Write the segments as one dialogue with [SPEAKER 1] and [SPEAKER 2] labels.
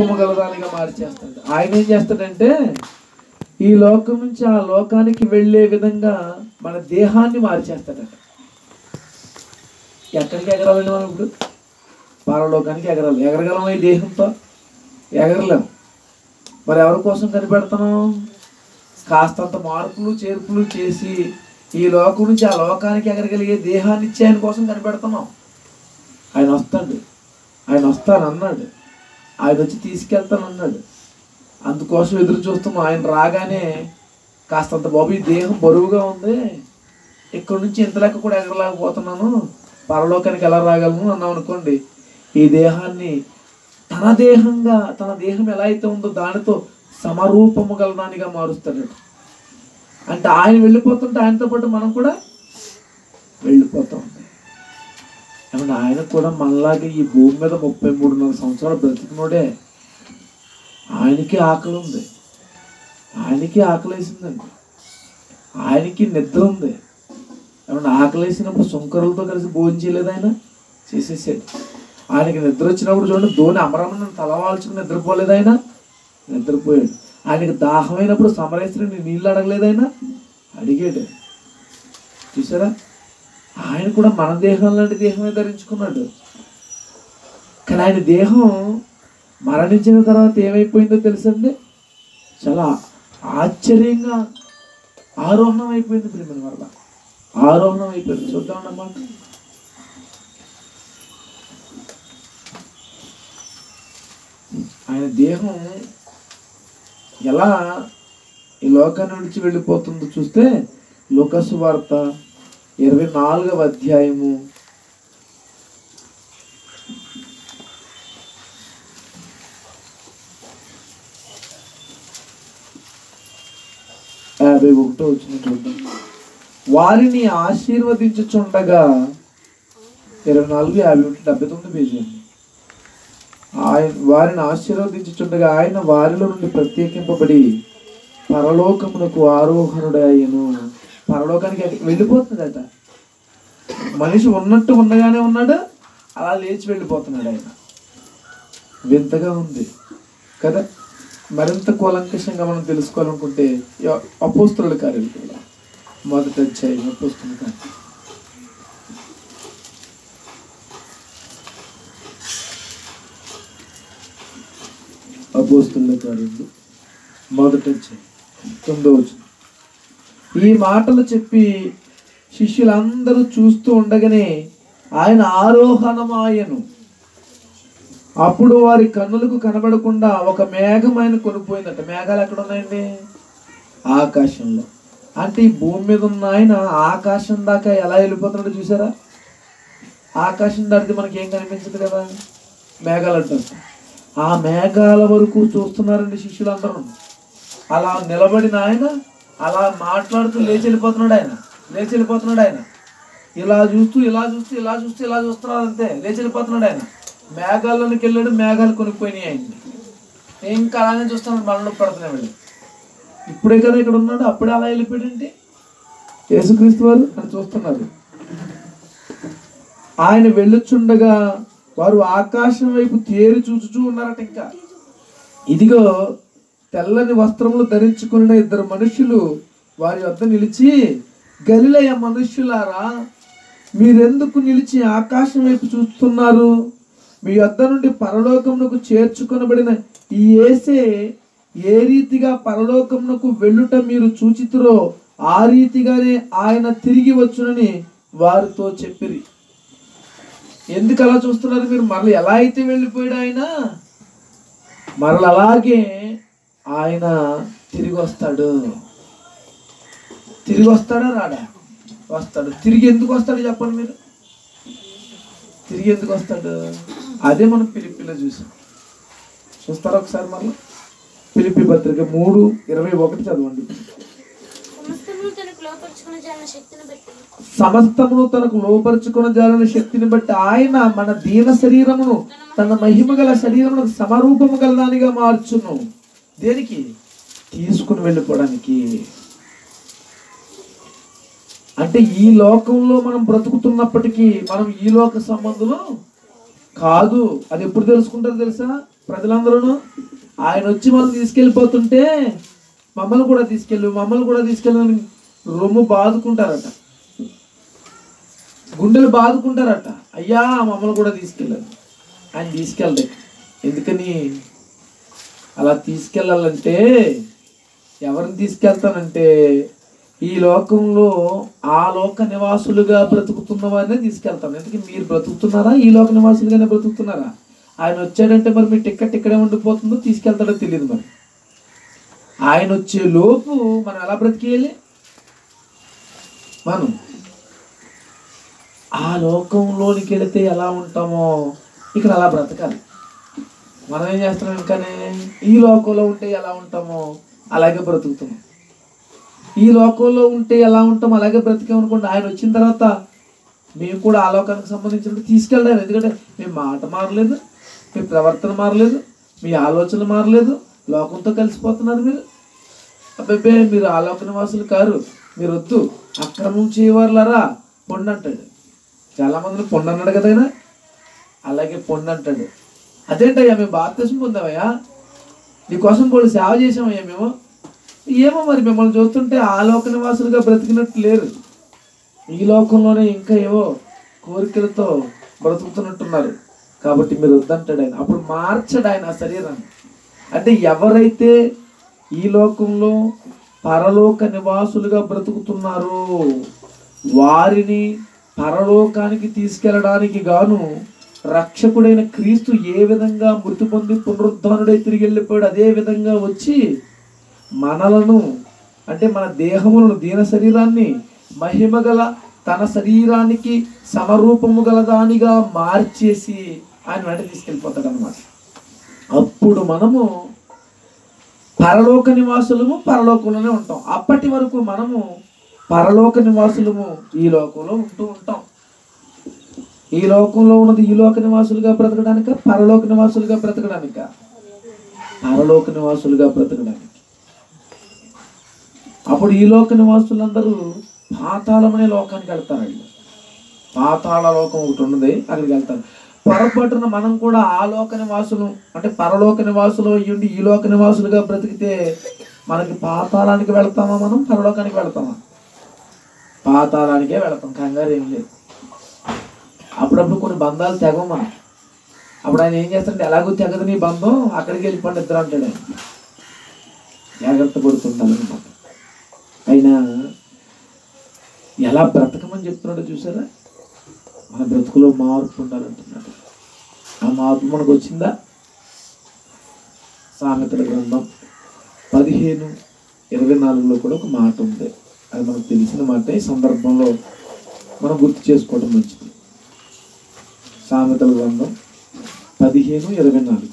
[SPEAKER 1] సమరూపము గలదానిగా మార్చేస్తాడు ఆయన ఏం చేస్తాడంటే ఈ లోకం నుంచి ఆ లోకానికి వెళ్ళే విధంగా మన దేహాన్ని మార్చేస్తాడట ఎక్కడికి ఎగరాలండి మనం ఇప్పుడు పరలోకానికి ఎగరాలి ఎగరగలం ఈ దేహంతో ఎగరలేం మరి ఎవరి కోసం కనిపెడుతున్నాం కాస్తంత మార్పులు చేర్పులు చేసి ఈ లోకం నుంచి ఆ లోకానికి ఎగరగలిగే దేహాన్ని ఇచ్చే ఆయన కోసం కనిపెడుతున్నాం ఆయన వస్తాడు ఆయన వస్తానన్నాడు ఆయన వచ్చి తీసుకెళ్తానన్నాడు అందుకోసం ఎదురు చూస్తున్నాం ఆయన రాగానే కాస్తంత బాబు ఈ దేహం బరువుగా ఉంది ఇక్కడ నుంచి ఇంత లెక్క కూడా ఎగరలేకపోతున్నాను పరలోకానికి ఎలా రాగలను అన్నాం అనుకోండి ఈ దేహాన్ని తన దేహంగా తన దేహం ఎలా అయితే ఉందో దానితో సమరూపము గలదానిగా మారుస్తాడు అంటే ఆయన వెళ్ళిపోతుంటే ఆయనతో పాటు మనం కూడా వెళ్ళిపోతాం ఏమన్నా ఆయన కూడా మనలాగే ఈ భూమి మీద ముప్పై మూడున్నర సంవత్సరాలు బ్రతికినోడే ఆయనకి ఆకలి ఉంది ఆయనకి ఆకలి వేసిందండి ఆయనకి నిద్ర ఉంది ఏమన్నా ఆకలి వేసినప్పుడు సుంకరులతో కలిసి భోజనం చేయలేదు ఆయన చేసేసాడు ఆయనకి నిద్ర వచ్చినప్పుడు చూడండి ధోని అమరమని తలవాల్చుకుని నిద్రపోలేదు ఆయన నిద్రపోయాడు ఆయనకి దాహమైనప్పుడు సమరేశ్వరుని నీళ్ళు అడగలేదు ఆయన అడిగాడు చూసారా ఆయన కూడా మన దేహం లాంటి దేహమే ధరించుకున్నాడు కానీ ఆయన దేహం మరణించిన తర్వాత ఏమైపోయిందో తెలుసండి చాలా ఆశ్చర్యంగా ఆరోహణం అయిపోయింది ప్రేమ వల్ల ఆరోహణం అయిపోయింది చూద్దాం అన్నమాట ఆయన దేహం ఎలా ఈ లోకాన్ని విడిచి వెళ్ళిపోతుందో చూస్తే లోకసు వార్త ఇరవై నాలుగవ అధ్యాయము యాభై ఒకటో వచ్చిన చూద్దాం వారిని ఆశీర్వదించుచుండగా ఇరవై నాలుగు యాభై ఒకటి డెబ్బై తొమ్మిది పేజీ అండి ఆయన వారిని ఆశీర్వదించుచుండగా ఆయన వారిలో నుండి ప్రత్యేకింపబడి పరలోకమునకు ఆరోహణుడాయను పరలోకానికి ఎక్క- వెళ్ళిపోతున్నాడట మనిషి ఉన్నట్టు ఉండగానే ఉన్నాడు అలా లేచి వెళ్ళిపోతున్నాడు ఆయన వింతగా ఉంది కదా మరింత కూలంకషంగా మనం తెలుసుకోవాలనుకుంటే యో- అపోస్తుల కార్యాలు మొదట అధ్యాయం అపోస్తుల కార్యం అపోస్తుల కార్యములు మొదట అధ్యాయం తొమ్మిదో వచనం. ఈ మాటలు చెప్పి శిష్యులందరూ చూస్తూ ఉండగానే ఆయన ఆరోహణమాయను అప్పుడు వారి కన్నులకు కనబడకుండా ఒక మేఘం ఆయన కొనిపోయిందట మేఘాలు ఎక్కడ ఉన్నాయండి ఆకాశంలో అంటే ఈ భూమి మీద ఉన్న ఆయన ఆకాశం దాకా ఎలా వెళ్ళిపోతున్నాడో చూసారా ఆకాశం దాటితే మనకి ఏం కనిపించదు కదా మేఘాలు అంటారు ఆ మేఘాల వరకు చూస్తున్నారండి శిష్యులందరూ అలా నిలబడిన ఆయన అలా మాట్లాడుతూ లేచి వెళ్ళిపోతున్నాడు ఆయన లేచి వెళ్ళిపోతున్నాడు ఆయన ఇలా చూస్తూ ఇలా చూస్తూ ఇలా చూస్తూ ఇలా చూస్తున్నాడు అంతే లేచి వెళ్ళిపోతున్నాడు ఆయన మేఘాల్లోనికి వెళ్ళాడు మేఘాలు కొనుక్కోయినాయి ఆయన్ని ఇంకా అలానే చూస్తున్నాడు మనలో పడుతున్నాయి వెళ్ళి ఇప్పుడే కదా ఇక్కడ ఉన్నాడు అప్పుడే అలా వెళ్ళిపోయాడంటే యేసుక్రీస్తు వారు అని చూస్తున్నారు ఆయన వెళ్ళొచ్చుండగా వారు ఆకాశం వైపు తేరి చూచుచూ ఉన్నారట ఇంకా ఇదిగో తెల్లని వస్త్రములు ధరించుకున్న ఇద్దరు మనుషులు వారి వద్ద నిలిచి గలిలయ మనుష్యులారా మీరెందుకు నిలిచి ఆకాశం వైపు చూస్తున్నారు మీ వద్ద నుండి పరలోకమునకు చేర్చుకొనబడిన ఈ ఏసే ఏ రీతిగా పరలోకమునకు వెళ్ళుట మీరు చూచితురో ఆ రీతిగానే ఆయన తిరిగి వచ్చునని వారితో చెప్పిరి ఎందుకు అలా చూస్తున్నారు మీరు మరలా ఎలా అయితే వెళ్ళిపోయాడు ఆయన మరల అలాగే ఆయన తిరిగి వస్తాడు తిరిగి వస్తాడా రాడా వస్తాడు తిరిగి ఎందుకు వస్తాడు చెప్పండి మీరు తిరిగి ఎందుకు వస్తాడు అదే మనం పిలిపిలో చూసాం చూస్తారా ఒకసారి మళ్ళీ పిలిపి పత్రిక మూడు ఇరవై ఒకటి చదవండి
[SPEAKER 2] సమస్తమును తనకు లోపరుచుకున్న జాలిన శక్తిని బట్టి
[SPEAKER 1] సమస్తమును తనకు లోపరుచుకున్న జాలని శక్తిని బట్టి ఆయన మన దీన శరీరమును తన మహిమ గల శరీరమును సమరూపము గల దానిగా మార్చును దేనికి తీసుకుని వెళ్ళిపోవడానికి అంటే ఈ లోకంలో మనం బ్రతుకుతున్నప్పటికీ మనం ఈ లోక సంబంధులు కాదు అది ఎప్పుడు తెలుసుకుంటారు తెలుసా ప్రజలందరూ ఆయన వచ్చి మనం తీసుకెళ్ళిపోతుంటే మమ్మల్ని కూడా తీసుకెళ్ళు మమ్మల్ని కూడా తీసుకెళ్ళని రొమ్ము బాదుకుంటారట గుండెలు బాదుకుంటారట అయ్యా మమ్మల్ని కూడా తీసుకెళ్ళాలి ఆయన తీసుకెళ్ళదు ఎందుకని అలా తీసుకెళ్ళాలంటే ఎవరిని తీసుకెళ్తానంటే ఈ లోకంలో ఆ లోక నివాసులుగా బ్రతుకుతున్న వారినే తీసుకెళ్తాను ఎందుకంటే మీరు బ్రతుకుతున్నారా ఈ లోక నివాసులుగానే బ్రతుకుతున్నారా ఆయన వచ్చాడంటే మరి మీ టిక్కెట్ ఇక్కడే ఉండిపోతుందో తీసుకెళ్తాడో తెలియదు మరి ఆయన వచ్చే లోపు మనం ఎలా బ్రతికేయాలి మనం ఆ లోకంలోనికి వెళితే ఎలా ఉంటామో ఇక్కడ అలా బ్రతకాలి మనం ఏం చేస్తున్నాం ఇంకానే ఈ లోకంలో ఉంటే ఎలా ఉంటామో అలాగే బ్రతుకుతున్నాం ఈ లోకంలో ఉంటే ఎలా ఉంటాం అలాగే బ్రతికామనుకోండి ఆయన వచ్చిన తర్వాత మేము కూడా ఆ లోకానికి సంబంధించినట్టు తీసుకెళ్ళాలి ఎందుకంటే మీ మాట మారలేదు మీ ప్రవర్తన మారలేదు మీ ఆలోచన మారలేదు లోకంతో కలిసిపోతున్నారు మీరు అబ్బాయి మీరు ఆ లోక నివాసులు కారు మీరు వద్దు అక్రమం చేయవారులారా పొండి అంటాడు చాలా మందిని పొండి అన్నాడు కదా ఆయన అలాగే పొండి అంటాడు అదేంటయ్యా మేము భారతదేశం పొందామయ్యా నీకోసం కూడా సేవ చేసామయ్యా మేము ఏమో మరి మిమ్మల్ని చూస్తుంటే ఆ లోక నివాసులుగా బ్రతికినట్టు లేరు ఈ లోకంలోనే ఇంకా ఏవో కోరికలతో బ్రతుకుతున్నట్టున్నారు కాబట్టి మీరు వద్దంటాడు ఆయన అప్పుడు మార్చడు ఆయన ఆ శరీరాన్ని అంటే ఎవరైతే ఈ లోకంలో పరలోక నివాసులుగా బ్రతుకుతున్నారో వారిని పరలోకానికి తీసుకెళ్ళడానికి గాను రక్షకుడైన క్రీస్తు ఏ విధంగా మృతి పొంది పునరుద్ధానుడై తిరిగి వెళ్ళిపోయాడు అదే విధంగా వచ్చి మనలను అంటే మన దేహములను దీన శరీరాన్ని మహిమ గల తన శరీరానికి సమరూపము గల దానిగా మార్చేసి ఆయన వెంట తీసుకెళ్ళిపోతాడు అనమాట అప్పుడు మనము పరలోక నివాసులము పరలోకంలోనే ఉంటాం అప్పటి వరకు మనము పరలోక నివాసులము ఈ లోకంలో ఉంటూ ఉంటాం ఈ లోకంలో ఉన్నది ఈ లోక నివాసులుగా బ్రతకడానిక పరలోక నివాసులుగా బ్రతకడానిక పరలోక నివాసులుగా బ్రతకడానికి అప్పుడు ఈ లోక నివాసులందరూ పాతాళం అనే లోకానికి వెళ్తారు వాళ్ళు పాతాళ లోకం ఒకటి ఉన్నది అక్కడికి వెళ్తారు పొరపాటున మనం కూడా ఆ లోక నివాసులు అంటే పరలోక నివాసులు అయ్యుండి ఈ లోక నివాసులుగా బ్రతికితే మనకి పాతాళానికి వెళ్తామా మనం పరలోకానికి వెళ్తామా పాతాళానికే వెళ్తాం కంగారు ఏం లేదు అప్పుడప్పుడు కొన్ని బంధాలు తెగం మనం అప్పుడు ఆయన ఏం చేస్తాడంటే ఎలాగో తెగదు నీ బంధం అక్కడికి వెళ్ళిపోండి ఇద్దరు అంటాడు ఆయన జాగ్రత్త పడుతుంటాను అనమాట అయినా ఎలా బ్రతకమని చెప్తున్నాడో చూసారా మన బ్రతుకులో మార్పు ఉండాలంటున్నాడు ఆ మార్పు మనకు వచ్చిందా సామెతల గ్రంథం పదిహేను ఇరవై నాలుగులో కూడా ఒక మాట ఉంది అది మనకు తెలిసిన మాట ఈ సందర్భంలో మనం గుర్తు చేసుకోవడం మంచిది సామెతల గ్రంథం పదిహేను ఇరవై నాలుగు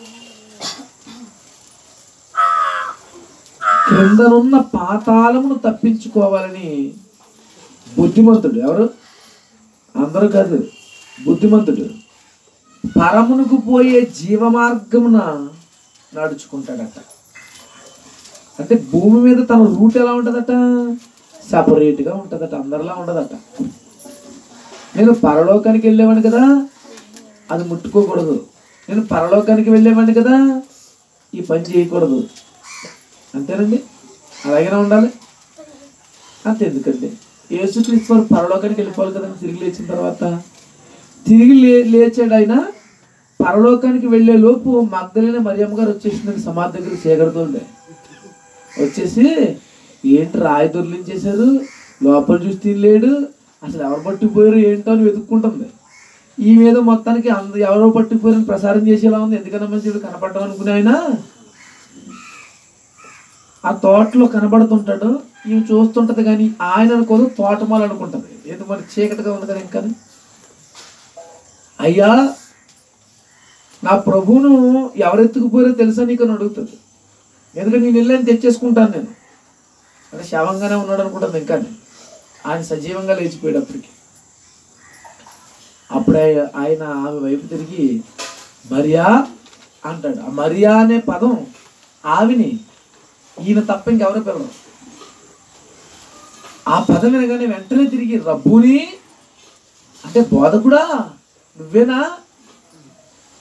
[SPEAKER 1] క్రిందనున్న పాతాళమును తప్పించుకోవాలని బుద్ధిమంతుడు ఎవరు అందరూ కాదు బుద్ధిమంతుడు పరమునకు పోయే జీవ మార్గమున నడుచుకుంటాడట అంటే భూమి మీద తన రూట్ ఎలా ఉంటుందట సపరేట్గా ఉంటుందట అందరిలా ఉండదట నేను పరలోకానికి వెళ్ళేవాడిని కదా అది ముట్టుకోకూడదు నేను పరలోకానికి వెళ్ళేవాడిని కదా ఈ పని చేయకూడదు అంతేనండి అలాగనే ఉండాలి అంతే ఎందుకండి యేసుక్రీస్తు వారు పరలోకానికి వెళ్ళిపోవాలి కదండి తిరిగి లేచిన తర్వాత తిరిగి లే లేచాడు ఆయన పరలోకానికి వెళ్ళే లోపు మగ్ధలైన మరియమ్మ గారు వచ్చేసిందండి సమాధి దగ్గర సేకరుతుండే వచ్చేసి ఏంటి రాయి దొర్లించేశారు లోపల చూసి తినలేడు అసలు ఎవరు పట్టుకుపోయారు ఏంటో అని వెతుక్కుంటుంది ఈ మీద మొత్తానికి అంద ఎవరో పట్టుకుపోయారని ప్రసారం చేసేలా ఉంది ఎందుకన్నా మంచి కనపడడం అనుకునే ఆయన ఆ తోటలో కనబడుతుంటాడు ఈమె చూస్తుంటది కానీ ఆయన అనుకోదు తోటమాలు అనుకుంటది ఎందుకు మరి చీకటిగా ఉంది కదా ఇంకా అయ్యా నా ప్రభువును ఎవరెత్తుకుపోయారో తెలుసా నీకు అని అడుగుతుంది ఎందుకంటే నేను వెళ్ళని తెచ్చేసుకుంటాను నేను అంటే శవంగానే ఉన్నాడు అనుకుంటుంది ఇంకా ఆయన సజీవంగా లేచిపోయాడు అప్పటికి అప్పుడు ఆయ- ఆయన ఆమె వైపు తిరిగి మరియా అంటాడు ఆ మరియా అనే పదం ఆవిని ఈయన తప్ప ఇంకెవరో పిల్లరు ఆ పదం వినగానే వెంటనే తిరిగి రబ్బుని అంటే బోధకుడా నువ్వేనా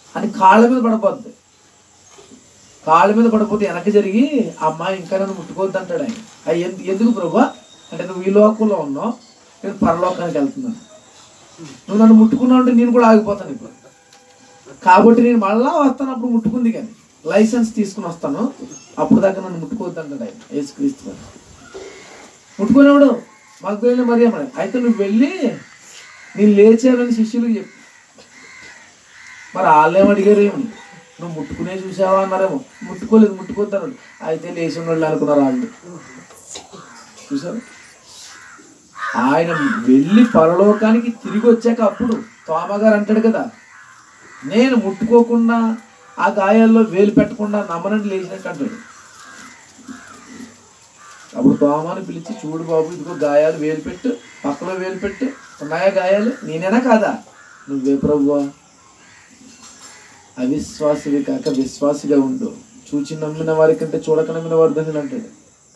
[SPEAKER 1] అని కాళ్ళ మీద పడిపోద్ది కాళ్ళ మీద పడిపోతే వెనక్కి జరిగి ఆ అమ్మాయి ఇంకా నన్ను ముట్టుకోవద్దు అంటాడు ఆయన అయ్యి ఎందు- ఎందుకు ప్రభా అంటే నువ్వు ఈ లోకంలో ఉన్నావు నేను పరలోకానికి వెళ్తున్నాను నువ్వు నన్ను ముట్టుకున్నావు అంటే నేను కూడా ఆగిపోతాను ఇప్పుడు కాబట్టి నేను మళ్ళా వస్తాను అప్పుడు ముట్టుకుంది కానీ లైసెన్స్ తీసుకుని వస్తాను అప్పుడు దాకా నన్ను ముట్టుకోవద్దు అంటాడు ఆయన యేసుక్రీస్తు వారు. ముట్టుకునేవాడు మాకు వెళ్ళిన మరి అమ్మాయి అయితే నువ్వు వెళ్ళి నేను లేచానని శిష్యులకు చెప్పు మరి వాళ్ళేం అడిగారు ఏమి నువ్వు ముట్టుకునే చూసావా అన్నారేమో ముట్టుకోలేదు ముట్టుకోద్దన్నాడు అయితే లేచిన వాళ్ళు అనుకున్నారు వాళ్ళు చూసారు ఆయన వెళ్ళి పరలోకానికి తిరిగి వచ్చాక అప్పుడు తోమగారు అంటాడు కదా నేను ముట్టుకోకుండా ఆ గాయాల్లో వేలు పెట్టకుండా నమ్మనండి లేచినట్టు అంటాడు అప్పుడు తోమాని పిలిచి చూడు బాబు ఇదిగో గాయాలు వేలు పెట్టు పక్కలో వేలు పెట్టు ఉన్నాయా గాయాలు నేనేనా కాదా నువ్వే ప్రభువా అవిశ్వాసివి కాక విశ్వాసిగా ఉండు చూచి నమ్మిన వారి కంటే చూడక నమ్మిన వారు ధన్యులు అంటాడు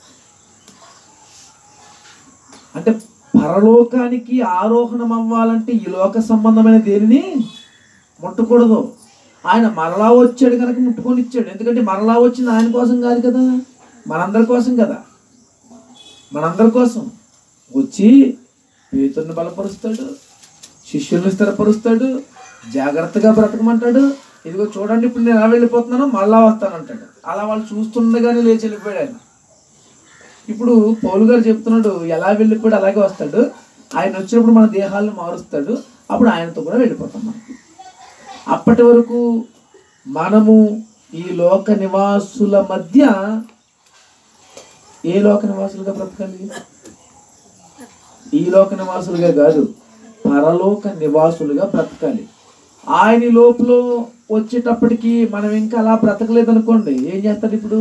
[SPEAKER 1] అంటే పరలోకానికి ఆరోహణం అవ్వాలంటే ఈ లోక సంబంధమైన దేనిని ముట్టకూడదు ఆయన మరలా వచ్చాడు కనుక ముట్టుకొని ఇచ్చాడు ఎందుకంటే మరలా వచ్చింది ఆయన కోసం కాదు కదా మనందరి కోసం కదా మనందరి కోసం వచ్చి పేతుర్ని బలపరుస్తాడు శిష్యుల్ని స్థిరపరుస్తాడు జాగ్రత్తగా బ్రతకమంటాడు ఇదిగో చూడండి ఇప్పుడు నేను ఎలా వెళ్ళిపోతున్నానో మళ్ళా వస్తానంటాడు అలా వాళ్ళు చూస్తుండగానే లేచి వెళ్ళిపోయాడు ఆయన ఇప్పుడు పౌలు గారు చెప్తున్నాడు ఎలా వెళ్ళిపోయాడు అలాగే వస్తాడు ఆయన వచ్చినప్పుడు మన దేహాలను మారుస్తాడు అప్పుడు ఆయనతో కూడా వెళ్ళిపోతాం మనం అప్పటి వరకు మనము ఈ లోక నివాసుల మధ్య ఏ లోక నివాసులుగా బ్రతకాలి ఈ లోక నివాసులుగా కాదు పరలోక నివాసులుగా బ్రతకాలి ఆయన ఈ లోపల వచ్చేటప్పటికి మనం ఇంకా అలా బ్రతకలేదు అనుకోండి ఏం చేస్తాడు ఇప్పుడు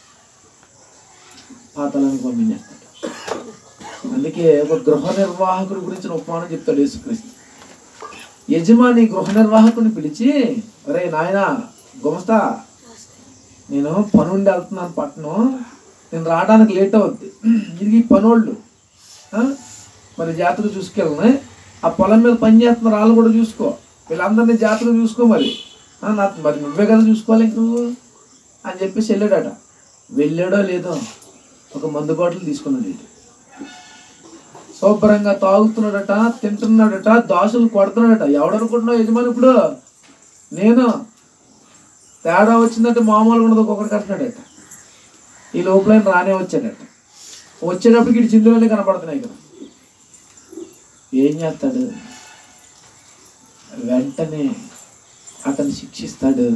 [SPEAKER 1] పాతాలను పంపించేస్తాడు అందుకే ఒక గృహ నిర్వాహకుడి గురించిన ఉపమానం చెప్తాడు యేసుక్రీస్తు యజమాని గృహ నిర్వాహకుని పిలిచి అరే నాయన గుమస్తా నేను పనుండి వెళ్తున్నాను పట్టణం నేను రావడానికి లేట్ అవుద్ది ఇది ఈ పనోళ్ళు ఆ? మరి జాతర చూసుకెళ్ళను ఆ పొలం మీద పని చేస్తున్న వాళ్ళు కూడా చూసుకో వీళ్ళందరినీ జాతర చూసుకో మరి ఆ, నా మరి నువ్వే కదా చూసుకోవాలి ఇంక నువ్వు అని చెప్పేసి వెళ్ళాడట వెళ్ళాడో లేదో ఒక మందు బాటిల్ తీసుకున్నాడు ఇటు శుభ్రంగా తాగుతున్నాడట తింటున్నాడట దోశలు కొడుతున్నాడట ఎవడనుకుంటున్నావు యజమాని ఇప్పుడు నేను తేడా వచ్చిందంటే మామూలుగా ఉండదు ఒక్కొక్కటి కట్టినాడట ఈ లోపల ఆయన రానే వచ్చాడట వచ్చేటప్పటికి ఇటు చిందులన్నీ కనపడుతున్నాయి కదా ఏం చేస్తాడు వెంటనే అతన్ని శిక్షిస్తాడు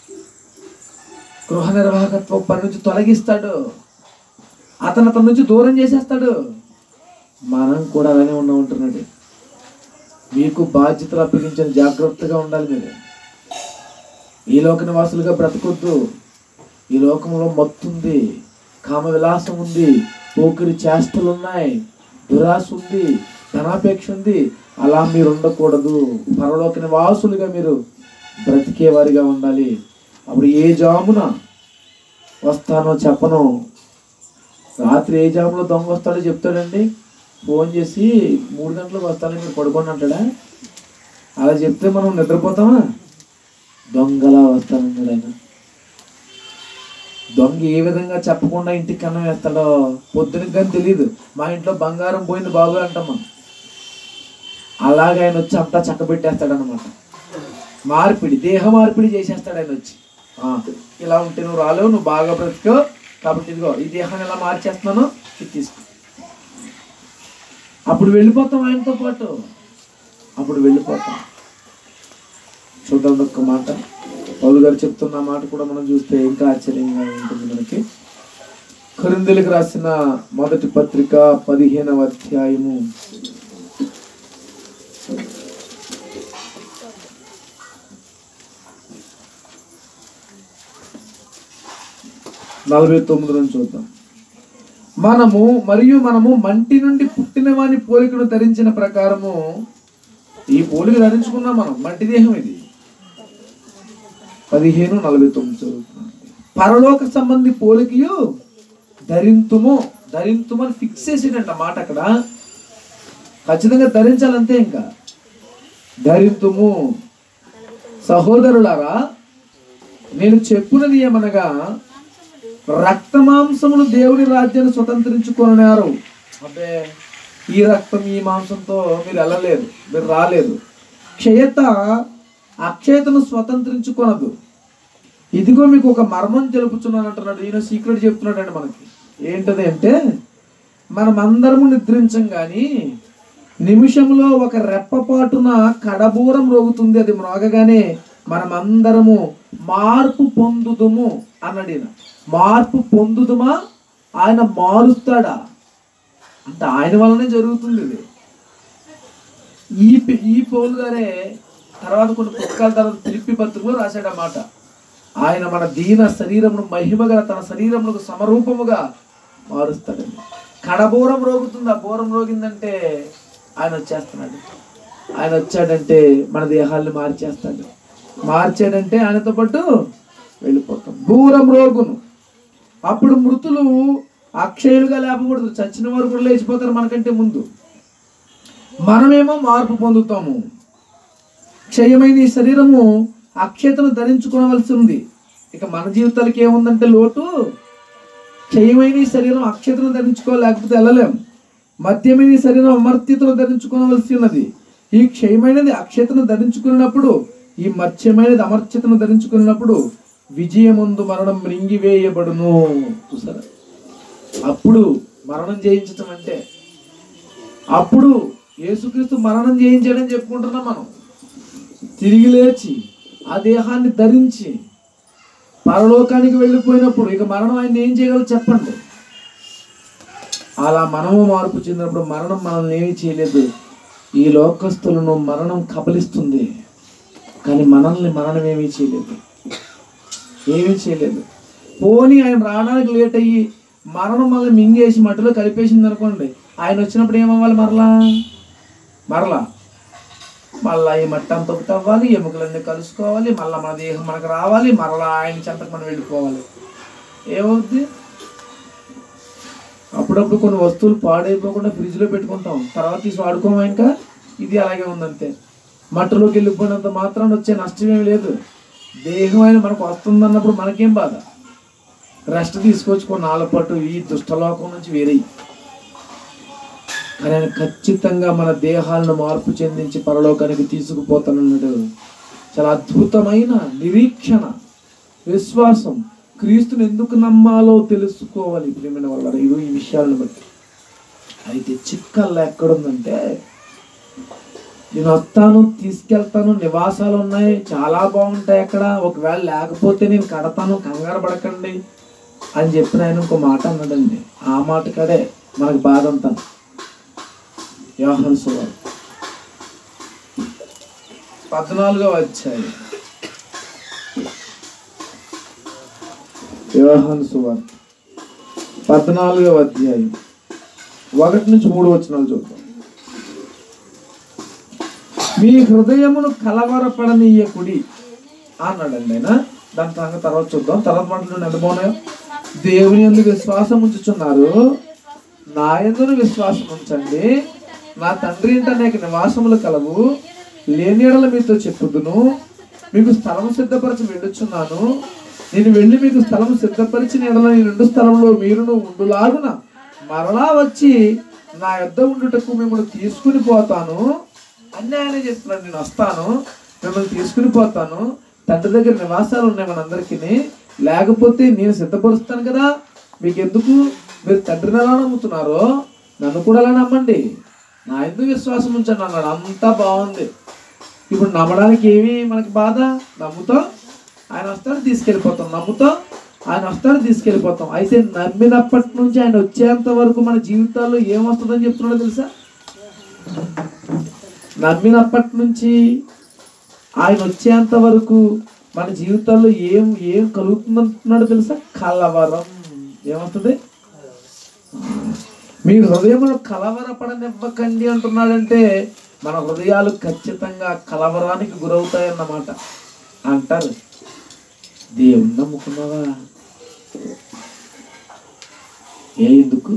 [SPEAKER 1] గృహ నిర్వాహకత్వ పని నుంచి తొలగిస్తాడు అతను అతని నుంచి దూరం చేసేస్తాడు మనం కూడా అలానే ఉన్నా ఉంటున్నాడు మీకు బాధ్యతలు అప్పగించిన జాగ్రత్తగా ఉండాలి మీరు ఈ లోక నివాసులుగా బ్రతకొద్దు ఈ లోకంలో మత్తుంది కామ విలాసం ఉంది పోకిరి చేష్టలు ఉన్నాయి దురాశ ఉంది ధనాపేక్ష ఉంది అలా మీరు ఉండకూడదు పరలోక నివాసులుగా మీరు బ్రతికేవారిగా ఉండాలి అప్పుడు ఏ జామున వస్తానో చెప్పను రాత్రి ఏ జాములో దొంగ వస్తాడో చెప్తాడండి ఫోన్ చేసి మూడు గంటలకు వస్తానని మీరు పడుకోండి అంటాడా అలా చెప్తే మనం నిద్రపోతామా దొంగలా వస్తానన్నాడు ఆయన దొంగ ఏ విధంగా చెప్పకుండా ఇంటికి కన్నం వేస్తాడో పొద్దునకి కానీ తెలియదు మా ఇంట్లో బంగారం పోయింది బాబు అంటాం మనం అలాగే ఆయన వచ్చి అంతా చక్కబెట్టేస్తాడు అనమాట మార్పిడి దేహ మార్పిడి చేసేస్తాడు ఆయన వచ్చి ఆ, ఇలా ఉంటే నువ్వు రాలేవు నువ్వు బాగా బ్రతికో కాబట్టి ఇదిగో ఈ దేహాన్ని ఎలా మార్చేస్తున్నాను ఇది తీసుకో అప్పుడు వెళ్ళిపోతాం ఆయనతో పాటు అప్పుడు వెళ్ళిపోతాం చూద్దాం ఒక్క మాట పౌలు గారు చెప్తున్న మాట కూడా మనం చూస్తే ఇంకా ఆశ్చర్యంగా ఉంటుంది మనకి కొరిందెలకు రాసిన మొదటి పత్రిక పదిహేనవ అధ్యాయము నలభై తొమ్మిది నుంచి చూద్దాం మనము మరియు మనము మంటి నుండి పుట్టిన వాని పోలికను ధరించిన ప్రకారము ఈ పోలిక ధరించుకున్నాం మనం మట్టి దేహం ఇది పదిహేను నలభై తొమ్మిది చదువుతున్నాం పరలోక సంబంధి పోలికయు ధరింతుము ధరింతుము అని ఫిక్స్ చేసేటంట మాట అక్కడ ఖచ్చితంగా ధరించాలంతే ఇంకా ధరింతుము సహోదరులారా నేను చెప్పునది ఏమనగా రక్తమాంసములు దేవుని రాజ్యాన్ని స్వతంత్రించుకున్నారు అబ్బే ఈ రక్తం ఈ మాంసంతో మీరు వెళ్ళలేదు మీరు రాలేదు క్షయత అక్షయతను స్వతంత్రించుకొనదు ఇదిగో మీకు ఒక మర్మం తెలుపుతున్నాను అంటున్నాడు ఈయన సీక్రెట్ చెప్తున్నాడండి మనకి ఏంటది అంటే మనమందరము నిద్రించం కానీ నిమిషంలో ఒక రెప్పపాటున కడబూరం రోగుతుంది అది మ్రోగగానే మనమందరము మార్పు పొందుదుము అన్నాడు ఈయన మార్పు పొందుదుమా ఆయన మారుస్తాడా అంటే ఆయన వల్లనే జరుగుతుంది ఇది ఈ పి- ఈ పౌలు గారే తర్వాత కొన్ని పుస్తకాల తర్వాత తిరిపి పత్రికలో రాశాడు అన్నమాట ఆయన మన దీన శరీరమును మహిమగల తన శరీరములకు సమరూపముగా మారుస్తాడండి కడబోరం రోగుతుంది ఆ బోరం రోగిందంటే ఆయన వచ్చేస్తున్నాడు ఆయన వచ్చాడంటే మన దేహాల్ని మార్చేస్తాడు మార్చాడంటే ఆయనతో పాటు వెళ్ళిపోతాం దూరం రోగును అప్పుడు మృతులు అక్షయులుగా లేపకూడదు చచ్చిన వారు కూడా లేచిపోతారు మనకంటే ముందు మనమేమో మార్పు పొందుతాము క్షయమైన ఈ శరీరము అక్షయతను ధరించుకోవలసి ఉంది ఇక మన జీవితాలకి ఏముందంటే లోటు క్షయమైన ఈ శరీరం అక్షతను ధరించుకోలేకపోతే వెళ్ళలేం మద్యమైన ఈ శరీరం అమర్త్యతను ధరించుకోవలసి ఉన్నది ఈ క్షయమైనది అక్షతను ధరించుకున్నప్పుడు ఈ మత్స్యమైనది అమర్త్యతను ధరించుకున్నప్పుడు విజయముందు మరణం మృంగివేయబడును చూసారా అప్పుడు మరణం జయించటం అంటే అప్పుడు యేసుక్రీస్తు మరణం చేయించాడని చెప్పుకుంటున్నాం మనం తిరిగి లేచి ఆ దేహాన్ని ధరించి పరలోకానికి వెళ్ళిపోయినప్పుడు ఇక మరణం ఆయన ఏం చేయగలరు చెప్పండి అలా మనము మార్పు చెందినప్పుడు మరణం మనల్ని ఏమీ చేయలేదు ఈ లోకస్తులను మరణం కబలిస్తుంది కానీ మనల్ని మరణం ఏమీ చేయలేదు ఏమీ చేయలేదు పోనీ ఆయన రావడానికి లేట్ అయ్యి మరణం మనల్ని మింగేసి మట్టిలో కలిపేసింది అనుకోండి ఆయన వచ్చినప్పుడు ఏమవ్వాలి మరలా మరలా మళ్ళా ఈ మట్టి అంత ఒకటి అవ్వాలి ఎముకలన్నీ కలుసుకోవాలి మళ్ళీ మన దేహం మనకు రావాలి మరలా ఆయన చెంతకు మనం వెళ్ళిపోవాలి ఏమవుద్ది అప్పుడప్పుడు కొన్ని వస్తువులు పాడైపోకుండా ఫ్రిడ్జ్లో పెట్టుకుంటాం తర్వాత తీసి వాడుకోమా ఇంకా ఇది అలాగే ఉందంతే మట్టిలోకి వెళ్ళిపోయినంత మాత్రాన వచ్చే నష్టం ఏమి లేదు దేహం అయినా మనకు వస్తుందన్నప్పుడు మనకేం బాధ రెస్ట్ తీసుకొచ్చుకో నాలుగు పట్టు ఈ దుష్టలోకం నుంచి వేరే కానీ ఆయన ఖచ్చితంగా మన దేహాలను మార్పు చెందించి పరలోకానికి తీసుకుపోతానన్నాడు చాలా అద్భుతమైన నిరీక్షణ విశ్వాసం క్రీస్తుని ఎందుకు నమ్మాలో తెలుసుకోవాలి ప్రియమైన వాళ్ళ ఇది ఈ విషయాలను బట్టి అయితే చిక్కల్లా ఎక్కడుందంటే నేను వస్తాను తీసుకెళ్తాను నివాసాలు ఉన్నాయి చాలా బాగుంటాయి అక్కడ ఒకవేళ లేకపోతే నేను కడతాను కంగారు పడకండి అని చెప్పిన ఆయన ఇంకో మాట అన్నాడండి ఆ మాట కడే మనకు బాధ అంతా యోహన్ సువార్ పద్నాలుగో అధ్యాయం యోహన్ సువార్ పద్నాలుగో అధ్యాయం ఒకటి నుంచి మూడు వచనాలు చూద్దాం మీ హృదయమును కలవరపడనీయకుడి అన్నాడండి ఆయన దాని సంగతి తర్వాత చూద్దాం తర్వాత మాటలు ఎంత బాగున్నాయో దేవుని ఎందుకు విశ్వాసం ఉంచుచున్నారు నా ఎందుకు విశ్వాసం ఉంచండి నా తండ్రి ఇంట అనేక నివాసములు కలవు లేని ఎడల మీతో చెప్పుదును మీకు స్థలం సిద్ధపరచి వెళ్ళుచున్నాను నేను వెళ్ళి మీకు స్థలం సిద్ధపరిచిన ఎడల ఈ రెండు స్థలంలో మీరును ఉండులాగున మరలా వచ్చి నా యొద్ద ఉండుటకు మిమ్మల్ని తీసుకుని పోతాను అన్నీ ఆయనే చెప్తున్నాడు నేను వస్తాను మిమ్మల్ని తీసుకుని పోతాను తండ్రి దగ్గర నివాసాలు ఉన్నాయి మనందరికీ లేకపోతే నేను సిద్ధపరుస్తాను కదా మీకు ఎందుకు మీరు తండ్రిని ఎలా నమ్ముతున్నారో నన్ను కూడా అలా నమ్మండి నా ఎందుకు విశ్వాసం ఉంచండి అన్నాడు అంతా బాగుంది ఇప్పుడు నమ్మడానికి ఏమి మనకి బాధ నమ్ముతాం ఆయన వస్తాడు తీసుకెళ్ళిపోతాం నమ్ముతాం ఆయన వస్తాడు తీసుకెళ్ళిపోతాం అయితే నమ్మినప్పటి నుంచి ఆయన వచ్చేంత వరకు మన జీవితాల్లో ఏం వస్తుందని చెప్తున్నాడో తెలుసా నమ్మినప్పటి నుంచి ఆయన వచ్చేంత వరకు మన జీవితాల్లో ఏం ఏం కలుగుతుందంటున్నాడో తెలుసా కలవరం ఏమవుతుంది మీ హృదయములు కలవరపడనివ్వకండి అంటున్నాడంటే మన హృదయాలు ఖచ్చితంగా కలవరానికి గురవుతాయన్నమాట అంటారు దేవుని నమ్ముకున్నావా ఏ ఎందుకు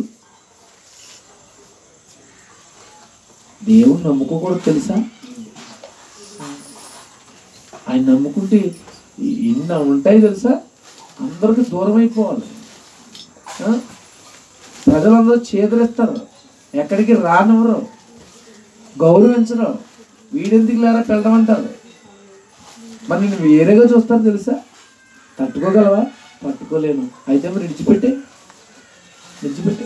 [SPEAKER 1] దేవుని నమ్ముకోకూడదు తెలుసా ఆయన నమ్ముకుంటే ఇ- ఇన్ని ఉంటాయి తెలుసా అందరికి దూరం అయిపోవాలి ఆ? ప్రజలందరూ చేతులెత్తారు ఎక్కడికి రానివ్వరు గౌరవించరు వీడెందుకు లేరా పెళ్ళమంటారు మరి నేను వేరేగా చూస్తారు తెలుసా తట్టుకోగలవా పట్టుకోలేను అయితే మరి విడిచిపెట్టే విడిచిపెట్టే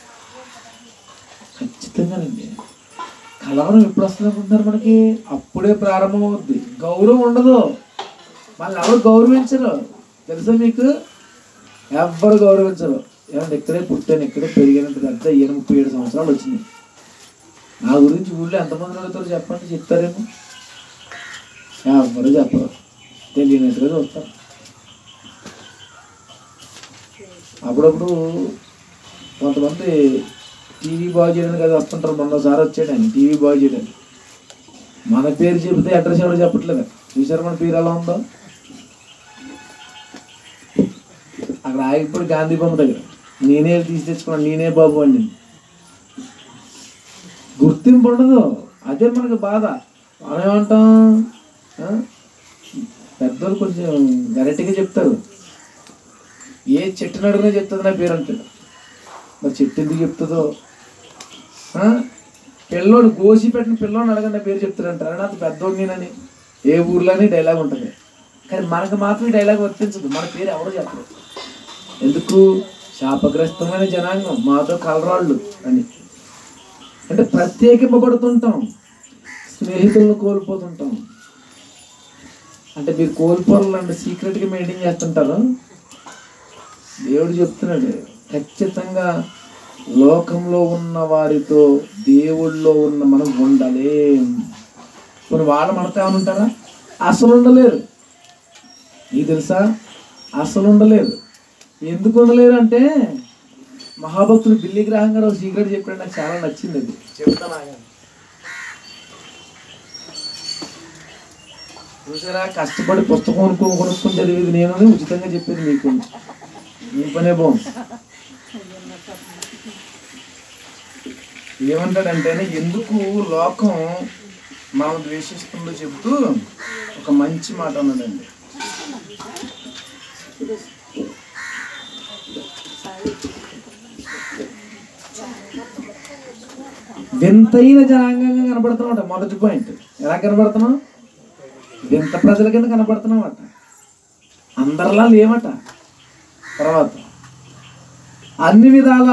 [SPEAKER 1] ఖచ్చితంగానండి కలవరం ఎప్పుడు వస్తుంది అనుకుంటున్నారు మనకి అప్పుడే ప్రారంభం అవుద్ది గౌరవం ఉండదు మళ్ళీ ఎవరు గౌరవించరు తెలుసా మీకు ఎవ్వరు గౌరవించరు ఏమంటే ఇక్కడే పుట్టాను ఇక్కడే పెరిగినట్టు పెద్ద ఈయన ముప్పై ఏడు సంవత్సరాలు వచ్చినాయి నా గురించి ఊళ్ళో ఎంతమంది అడుగుతారో చెప్పండి చెప్తారేమో ఎవ్వరు చెప్పరు తెలియనట్టుగా చూస్తారు అప్పుడప్పుడు కొంతమంది టీవీ బాగు చేయడానికి అది వస్తుంటారు మొన్నసారి వచ్చాడు ఆయన టీవీ బాగు చేయడానికి మన పేరు చెబితే అడ్రస్ ఎవరు చెప్పట్లేదు చూసారు మన పేరు ఎలా ఉందో అక్కడ ఆగిపోయి గాంధీ బొమ్మ దగ్గర నేనే తీసి తెచ్చుకున్నాను నేనే బాబు అండి గుర్తింపు ఉండదు అదే మనకు బాధ మనం ఏమంటాం ఆ? పెద్దోళ్ళు కొంచెం వెరైటీగా చెప్తారు ఏ చెట్టు నడుగునే చెప్తుంది నా పేరు అంటాడు మరి చెట్టు ఎందుకు చెప్తుందో ఆ? పిల్లోడు గోసి పెట్టిన పిల్లోని అడగండి నా పేరు చెప్తాడంటారు నాకు పెద్దోడు నేనని ఏ ఊర్లోని డైలాగ్ ఉంటుంది కానీ మనకు మాత్రం ఈ డైలాగ్ వర్తించదు మన పేరు ఎవరు చెప్పరు ఎందుకు శాపగ్రస్తమైన జనాంగం మాతో కలరాళ్ళు అని అంటే ప్రత్యేకింపబడుతుంటాం స్నేహితులను కోల్పోతుంటాం అంటే మీరు కోల్పోవాలంటే సీక్రెట్గా మెయింటైన్ చేస్తుంటారు దేవుడు చెప్తున్నాడు ఖచ్చితంగా లోకంలో ఉన్న వారితో దేవుళ్ళో ఉన్న మనం ఉండలేం కొన్ని వాళ్ళు మనతో ఏమైనా ఉంటారా అసలు ఉండలేరు నీకు తెలుసా అసలు ఉండలేరు ఎందుకు ఉండలేరు అంటే మహాభక్తుడు బిల్లి గ్రహం గారు ఒక సీక్రెట్ చెప్పాడు నాకు చాలా నచ్చింది అది చెప్తాను ఆగండి. చూసారా కష్టపడి పుస్తకం కొనుక్కొని కొనుక్కొని చదివేది నేను ఉచితంగా చెప్పేది మీకు మీ పనే బాగుంది ఏమంటాడంటే ఎందుకు లోకం మనం ద్వేషిస్తుందో చెబుతూ ఒక మంచి మాట అన్నాడండి వింతైన జనాంగంగా కనబడుతున్నావు మొదటి పాయింట్ ఎలా కనబడుతున్నావు వింత ప్రజల కింద కనబడుతున్నావు అట అందరిలా లేవట తర్వాత అన్ని విధాల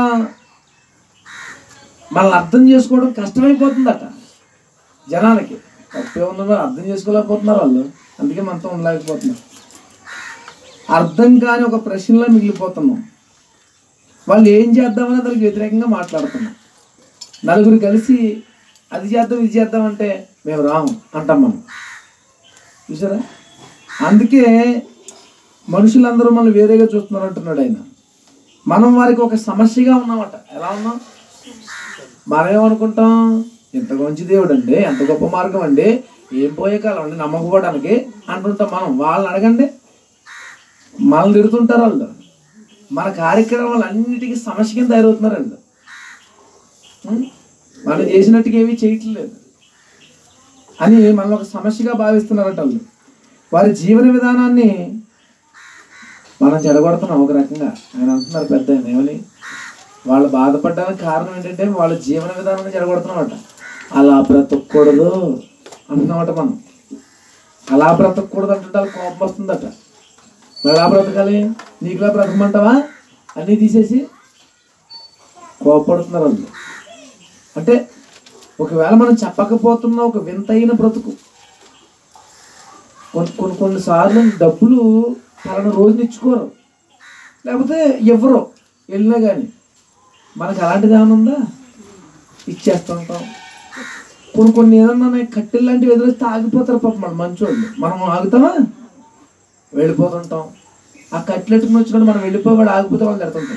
[SPEAKER 1] మనల్ని అర్థం చేసుకోవడం కష్టమైపోతుందట జనాలకి తప్పే ఉందో అర్థం చేసుకోలేకపోతున్నారు వాళ్ళు అందుకే మనతో ఉండలేకపోతున్నారు అర్థం కాని ఒక ప్రశ్నలో మిగిలిపోతున్నాం వాళ్ళు ఏం చేద్దామని దానికి వ్యతిరేకంగా మాట్లాడుతున్నాం నలుగురు కలిసి అది చేద్దాం ఇది చేద్దాం అంటే మేము రాము అంటాం మనం చూసారా అందుకే మనుషులందరూ మనం వేరేగా చూస్తున్నారు అంటున్నాడు ఆయన మనం వారికి ఒక సమస్యగా ఉన్నామట ఎలా ఉన్నాం మనం ఏమనుకుంటాం ఎంత మంచి దేవుడు అండి ఎంత గొప్ప మార్గం అండి ఏం పోయే కాలం అండి నమ్మకపోవడానికి అంటుంటాం మనం వాళ్ళని అడగండి మనల్ని తిడుతుంటారు వాళ్ళు మన కార్యక్రమాలు అన్నిటికీ సమస్య కింద తయారవుతున్నారు వాళ్ళు ఉం? మనం చేసినట్టుగా ఏమీ చేయట్లేదు అని మనల్ని ఒక సమస్యగా భావిస్తున్నారట వాళ్ళు వారి జీవన విధానాన్ని మనం చెడగొడుతున్నాం ఒక రకంగా ఆయన అంటున్నారు పెద్ద ఆయన ఏమని వాళ్ళు బాధపడడానికి కారణం ఏంటంటే వాళ్ళ జీవన విధానాన్ని చెడగొడుతున్నామట అలా బ్రతకూడదు అంటున్నామట మనం అలా బ్రతకూడదు అంటే వాళ్ళకి కోపం వస్తుందట మరి ఎలా బ్రతకాలి నీకులా బ్రతకమంటావా అన్నీ తీసేసి కోపడుతున్నారు వాళ్ళు అంటే ఒకవేళ మనం చెప్పకపోతున్న ఒక వింతైన బ్రతుకు కొన్ని కొన్ని కొన్నిసార్లు డబ్బులు పలానా రోజున ఇచ్చుకోరు లేకపోతే ఎవరో వెళ్ళినా కానీ మనకు అలాంటిది ఏమైనా ఉందా ఇచ్చేస్తుంటాం కొన్ని కొన్ని ఏదన్నా కట్టెలు లాంటివి ఎదురొస్తే ఆగిపోతారు పాప మన మంచోళ్ళు మనం ఆగుతామా వెళ్ళిపోతుంటాం ఆ కట్లెట్టుకుని వచ్చినప్పుడు మనం వెళ్ళిపోవాడు ఆగిపోతే వాళ్ళు తిడుతుంటాం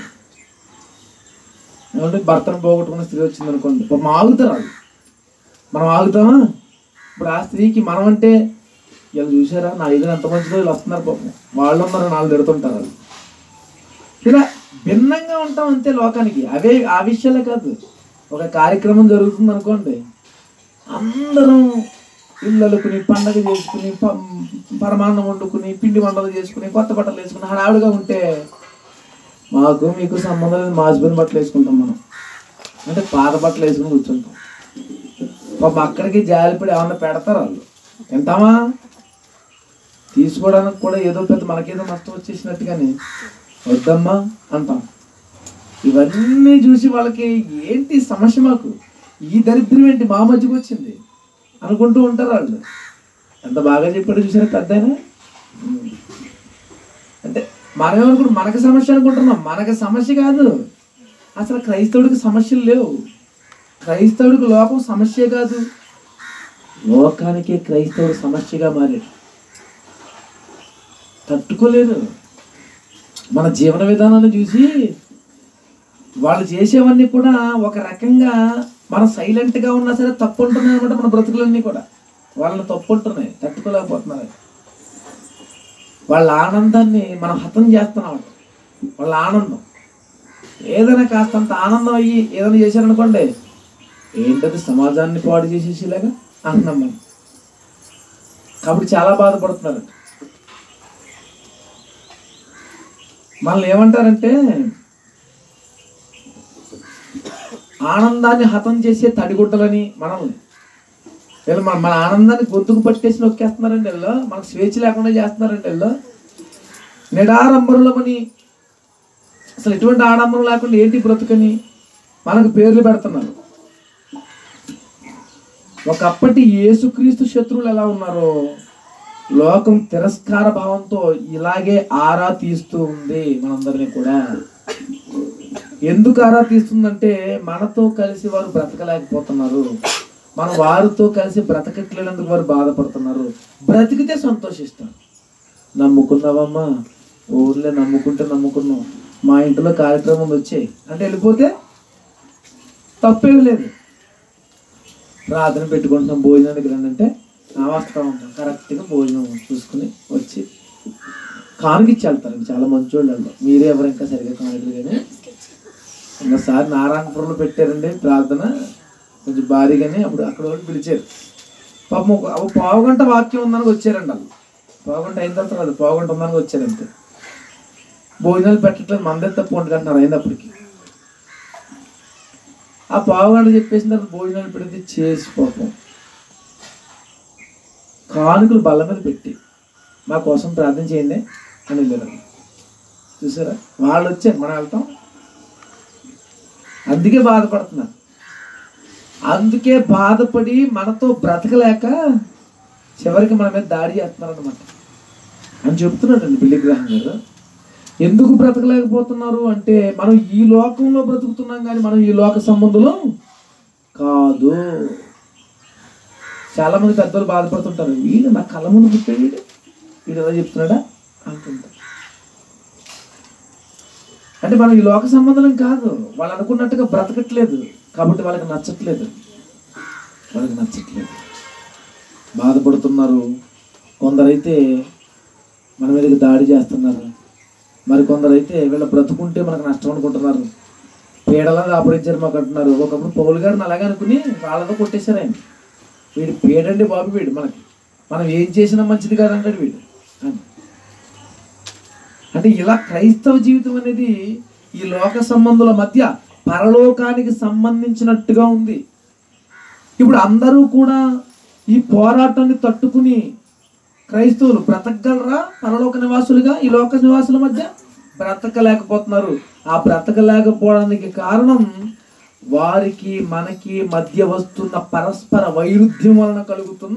[SPEAKER 1] ఏమంటే భర్తను పోగొట్టుకున్న స్త్రీ వచ్చింది అనుకోండి పాపం ఆగుతారు వాళ్ళు మనం ఆగుతామా ఇప్పుడు ఆ స్త్రీకి మనం అంటే వీళ్ళు చూసారా నా ఇది ఎంత మంచిదో వీళ్ళు వస్తున్నారు పాపం వాళ్ళు ఉన్నారు నాలుగు తిడుతుంటారు వాళ్ళు ఇలా భిన్నంగా ఉంటాం అంతే లోకానికి అవే ఆ విషయాలే కాదు ఒక కార్యక్రమం జరుగుతుంది అనుకోండి అందరం ఇల్లు అల్లుకుని పండగ చేసుకుని ప- పరమాన్నం వండుకుని పిండి వంటలు చేసుకుని కొత్త బట్టలు వేసుకుని హడావుడిగా ఉంటే మాకు మీకు సంబంధం లేదు మా హస్బెండ్ బట్టలు వేసుకుంటాం మనం అంటే పాత బట్టలు వేసుకుని కూర్చుంటాం పాపం అక్కడికి జాలిపడి ఏమన్నా పెడతారు వాళ్ళు తింటామా తీసుకోవడానికి కూడా ఏదో పెద్ద మనకేదో నష్టం వచ్చేసినట్టుగాని వద్దమ్మా అంటాం ఇవన్నీ చూసి వాళ్ళకి ఏంటి సమస్య మాకు ఈ దరిద్రం ఏంటి మా మధ్యకి వచ్చింది అనుకుంటూ ఉంటారు వాళ్ళు ఎంత బాగా చెప్పాడు చూసారా పెద్ద అంటే మనం ఏమనుకుంటాం మనకి సమస్య అనుకుంటున్నాం మనకి సమస్య కాదు అసలు క్రైస్తవుడికి సమస్యలు లేవు క్రైస్తవుడికి లోకం సమస్య కాదు లోకానికి క్రైస్తవుడు సమస్యగా మారాడు తట్టుకోలేరు మన జీవన విధానాన్ని చూసి వాళ్ళు చేసేవన్నీ కూడా ఒక రకంగా మనం సైలెంట్గా ఉన్నా సరే తప్పు ఉంటున్నాయి అనమాట మన బ్రతుకులన్నీ కూడా వాళ్ళని తప్పు ఉంటున్నాయి తట్టుకోలేకపోతున్నారు వాళ్ళ ఆనందాన్ని మనం హతం చేస్తున్నాం వాళ్ళ ఆనందం ఏదైనా కాస్తంత ఆనందం అయ్యి ఏదైనా చేశారనుకోండి ఏంటది సమాజాన్ని పాడు చేసేసేలాగా అంటున్నాం మనం కాబట్టి చాలా బాధపడుతున్నారు మనల్ని ఏమంటారంటే ఆనందాన్ని హతం చేసే తడిగుడ్డలని మనల్ని వీళ్ళు మన మన ఆనందాన్ని గొంతుకు పట్టేసి నొక్కేస్తున్నారండి వీళ్ళు మనకు స్వేచ్ఛ లేకుండా చేస్తున్నారండి వీళ్ళు నిడారంబరులమని అసలు ఎటువంటి ఆడంబరం లేకుండా ఏంటి బ్రతుకని మనకు పేర్లు పెడుతున్నారు ఒకప్పటి యేసుక్రీస్తు శత్రువులు ఎలా ఉన్నారో లోకం తిరస్కార భావంతో ఇలాగే ఆరా తీస్తూ ఉంది మనందరినీ కూడా ఎందుకు ఆరా తీస్తుందంటే మనతో కలిసి వారు బ్రతకలేకపోతున్నారు మన వారితో కలిసి బ్రతకట్లేనందుకు వారు బాధపడుతున్నారు బ్రతికితే సంతోషిస్తారు నమ్ముకున్నావమ్మా ఊర్లే నమ్ముకుంటే నమ్ముకున్నాం మా ఇంట్లో కార్యక్రమం వచ్చాయి అంటే వెళ్ళిపోతే తప్పేం లేదు ప్రార్థన పెట్టుకుంటున్నాం భోజనానికి రండి అంటే "ఆ, వస్తా ఉంటాం కరెక్ట్గా భోజనం చూసుకుని వచ్చి కానుకిచ్చి వెళ్తారు చాలా మంచోళ్ళు వాళ్ళు మీరే ఎవరు ఇంకా సరిగ్గా కానుకలు కానీ ఒకసారి నారాయణపురంలో పెట్టారండి ప్రార్థన కొంచెం భారీగానే అప్పుడు అక్కడ వాళ్ళు పిలిచారు పాపం ఒక ఒక పావు గంట వాక్యం ఉందని వచ్చారండి వాళ్ళు పావు గంట అయిన తర్వాత కాదు పావు గంట ఉందని వచ్చారు అంతే భోజనాలు పెట్టట్లేదు మందే తప్పు వండుకుంటున్నారు అయింది అప్పటికి ఆ పావు గంట చెప్పేసిన తర్వాత భోజనాలు పెడితే చేసి పాపం కానుకలు బల్ల మీద పెట్టి మా కోసం ప్రార్థన చేయండి అని వెళ్ళారు చూసారా వాళ్ళు వచ్చారు మనం వెళ్తాం అందుకే బాధపడుతున్నారు అందుకే బాధపడి మనతో బ్రతకలేక చివరికి మన మీద దాడి చేస్తున్నారు అనమాట అని చెప్తున్నాడండి బిల్లి గ్రహం గారు ఎందుకు బ్రతకలేకపోతున్నారు అంటే మనం ఈ లోకంలో బ్రతుకుతున్నాం కానీ మనం ఈ లోక సంబంధులం కాదు చాలా మంది పెద్దలు బాధపడుతుంటారు వీడు నా కళ్ళ ముందు పుట్టాడు వీడు వీడు ఎలా చెప్తున్నాడా అంటుంటారు అంటే మనం ఈ లోక సంబంధం కాదు వాళ్ళు అనుకున్నట్టుగా బ్రతకట్లేదు కాబట్టి వాళ్ళకి నచ్చట్లేదు వాళ్ళకి నచ్చట్లేదు బాధపడుతున్నారు కొందరైతే మన మీదకి దాడి చేస్తున్నారు మరి కొందరైతే వీళ్ళ బ్రతుకుంటే మనకు నష్టం అనుకుంటున్నారు పీడలా దాపరించారు మాకు అంటున్నారు ఒకప్పుడు పౌలు గారిని అలాగే అనుకుని వాళ్ళతో కొట్టేశారు ఆయన వీడు పీడండి బాబు వీడు మనకి మనం ఏం చేసినా మంచిది కాదంటాడు వీడు అని అంటే ఇలా క్రైస్తవ జీవితం అనేది ఈ లోక సంబంధుల మధ్య పరలోకానికి సంబంధించినట్టుగా ఉంది ఇప్పుడు అందరూ కూడా ఈ పోరాటాన్ని తట్టుకుని క్రైస్తవులు బ్రతకగలరా పరలోక నివాసులుగా ఈ లోక నివాసుల మధ్య బ్రతకలేకపోతున్నారు ఆ బ్రతకలేకపోవడానికి కారణం వారికి మనకి మధ్య వస్తున్న పరస్పర వైరుధ్యం వలన కలుగుతున్న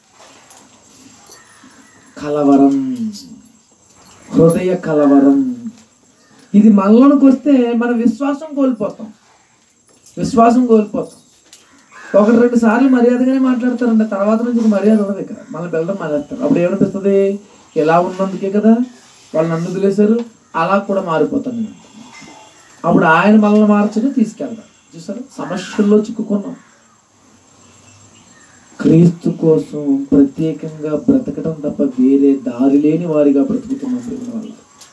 [SPEAKER 1] కలవరం హృదయ కలవరం ఇది మనలోనికి వస్తే మన విశ్వాసం కోల్పోతాం విశ్వాసం కోల్పోతాం ఒకటి రెండు సార్లు మర్యాదగానే మాట్లాడతారండి తర్వాత నుంచి ఇంక మర్యాద ఉండదు ఇక్కడ మనం వెళ్ళడం మానేస్తారు అప్పుడు ఏమనిపిస్తుంది ఎలా ఉన్నందుకే కదా వాళ్ళు నన్ను వదిలేశారు అలా కూడా మారిపోతాను నేను అప్పుడు ఆయన మనల్ని మార్చడం తీసుకెళ్తాం చూసారా సమస్యల్లో చిక్కుకున్నాం క్రీస్తు కోసం ప్రత్యేకంగా బ్రతకడం తప్ప వేరే దారి లేని వారిగా బ్రతుకుతున్నాం ప్రేమ వల్ల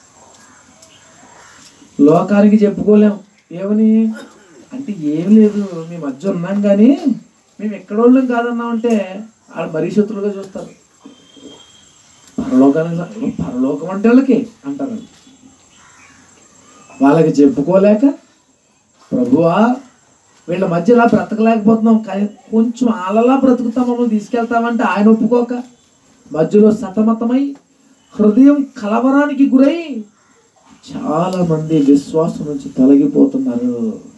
[SPEAKER 1] లోకానికి చెప్పుకోలేం ఏమని అంటే ఏం లేదు మీ మధ్య ఉన్నాం కానీ మేము ఎక్కడోళ్ళం కాదన్నామంటే వాళ్ళు మరీ శత్రులుగా చూస్తారు పరలోకానికి పరలోకం అంటే వాళ్ళకి అంటారండి వాళ్ళకి చెప్పుకోలేక ప్రభువా వీళ్ళ మధ్య ఇలా బ్రతకలేకపోతున్నాం కానీ కొంచెం అలలా బ్రతుకుతాం మమ్మల్ని తీసుకెళ్తామంటే ఆయన ఒప్పుకోక మధ్యలో సతమతమై హృదయం కలవరానికి గురై చాలా మంది విశ్వాసం నుంచి తొలగిపోతున్నారు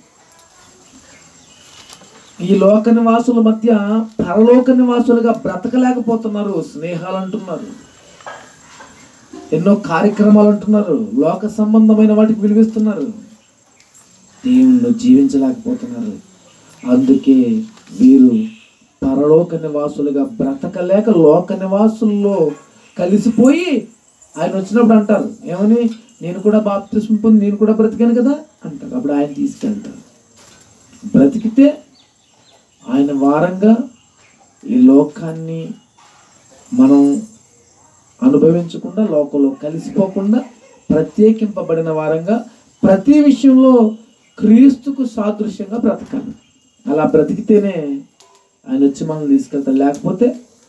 [SPEAKER 1] ఈ లోక నివాసుల మధ్య పరలోక నివాసులుగా బ్రతకలేకపోతున్నారు స్నేహాలు అంటున్నారు ఎన్నో కార్యక్రమాలు అంటున్నారు లోక సంబంధమైన వాటికి విలువిస్తున్నారు దేవుణ్ణి జీవించలేకపోతున్నారు అందుకే వీరు పరలోక నివాసులుగా బ్రతకలేక లోక నివాసుల్లో కలిసిపోయి ఆయన వచ్చినప్పుడు అంటారు ఏమని నేను కూడా బాప్తిస్మ పొంది నేను కూడా బ్రతికాను కదా అంటారు అప్పుడు ఆయన తీసుకెళ్తారు బ్రతికితే ఆయన వారంగా ఈ లోకాన్ని మనం అనుభవించకుండా లోకంలో కలిసిపోకుండా ప్రత్యేకింపబడిన వారంగా ప్రతి విషయంలో క్రీస్తుకు సాదృశ్యంగా బ్రతకాలి అలా బ్రతికితేనే ఆయన వచ్చి మనల్ని తీసుకెళ్తారు లేకపోతే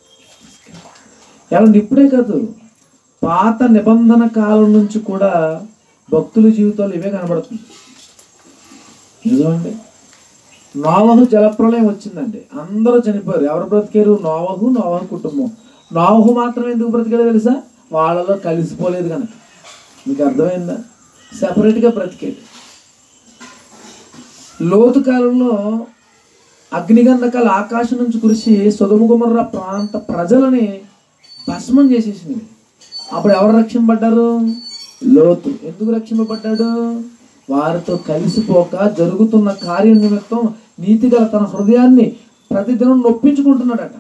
[SPEAKER 1] ఏమంటే ఇప్పుడే కాదు పాత నిబంధన కాలం నుంచి కూడా భక్తుల జీవితాలు ఇవే కనబడుతుంది నిజమండి నోవహు జలప్రలయం వచ్చిందండి అందరూ చనిపోయారు ఎవరు బ్రతికారు నోవహు నోవహు కుటుంబం నోవహు మాత్రం ఎందుకు బ్రతికాడో తెలుసా వాళ్ళలో కలిసిపోలేదు కనుక మీకు అర్థమైందా సెపరేట్గా బ్రతికాడు లోతు కాలంలో అగ్నిగంధకాలు ఆకాశం నుంచి కురిసి సుధముగుమర్ర ప్రాంత ప్రజలని భస్మం చేసేసింది అప్పుడు ఎవరు రక్షింపబడ్డారు లోతు ఎందుకు రక్షింపబడ్డాడు వారితో కలిసిపోక జరుగుతున్న కార్యం నిమిత్తం నీతిగల తన హృదయాన్ని ప్రతిదినం నొప్పించుకుంటున్నాడట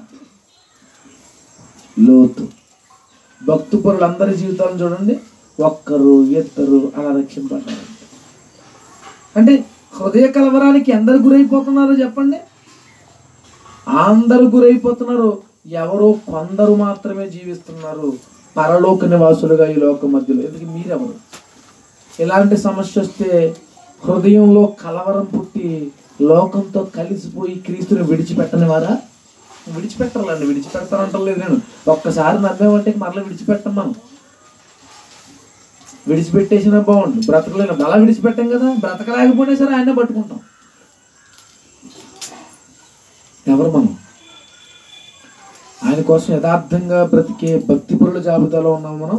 [SPEAKER 1] లోతు భక్తు పరులందరి జీవితాలను చూడండి ఒక్కరు ఇద్దరు అలా రక్షింపడ్డారు అంటే హృదయ కలవరానికి ఎందరు గురైపోతున్నారో చెప్పండి అందరూ గురైపోతున్నారు ఎవరో కొందరు మాత్రమే జీవిస్తున్నారు పరలోక నివాసులుగా ఈ లోక మధ్యలో ఎందుకు మీరెవరు ఇలాంటి సమస్య వస్తే హృదయంలో కలవరం పుట్టి లోకంతో కలిసిపోయి క్రీస్తుని విడిచిపెట్టని వారా విడిచిపెట్టాలండి విడిచిపెడతానంటలేదు నేను ఒక్కసారి నమ్మేమంటే మరలా విడిచిపెట్టం మనం విడిచిపెట్టేసినా బాగుండు బ్రతకలేను అలా విడిచిపెట్టాం కదా బ్రతకలేకపోయినా సరే ఆయనే పట్టుకుంటాం ఎవరు మనం ఆయన కోసం యథార్థంగా బ్రతికే భక్తిపరుల జాబితాలో ఉన్నాం మనం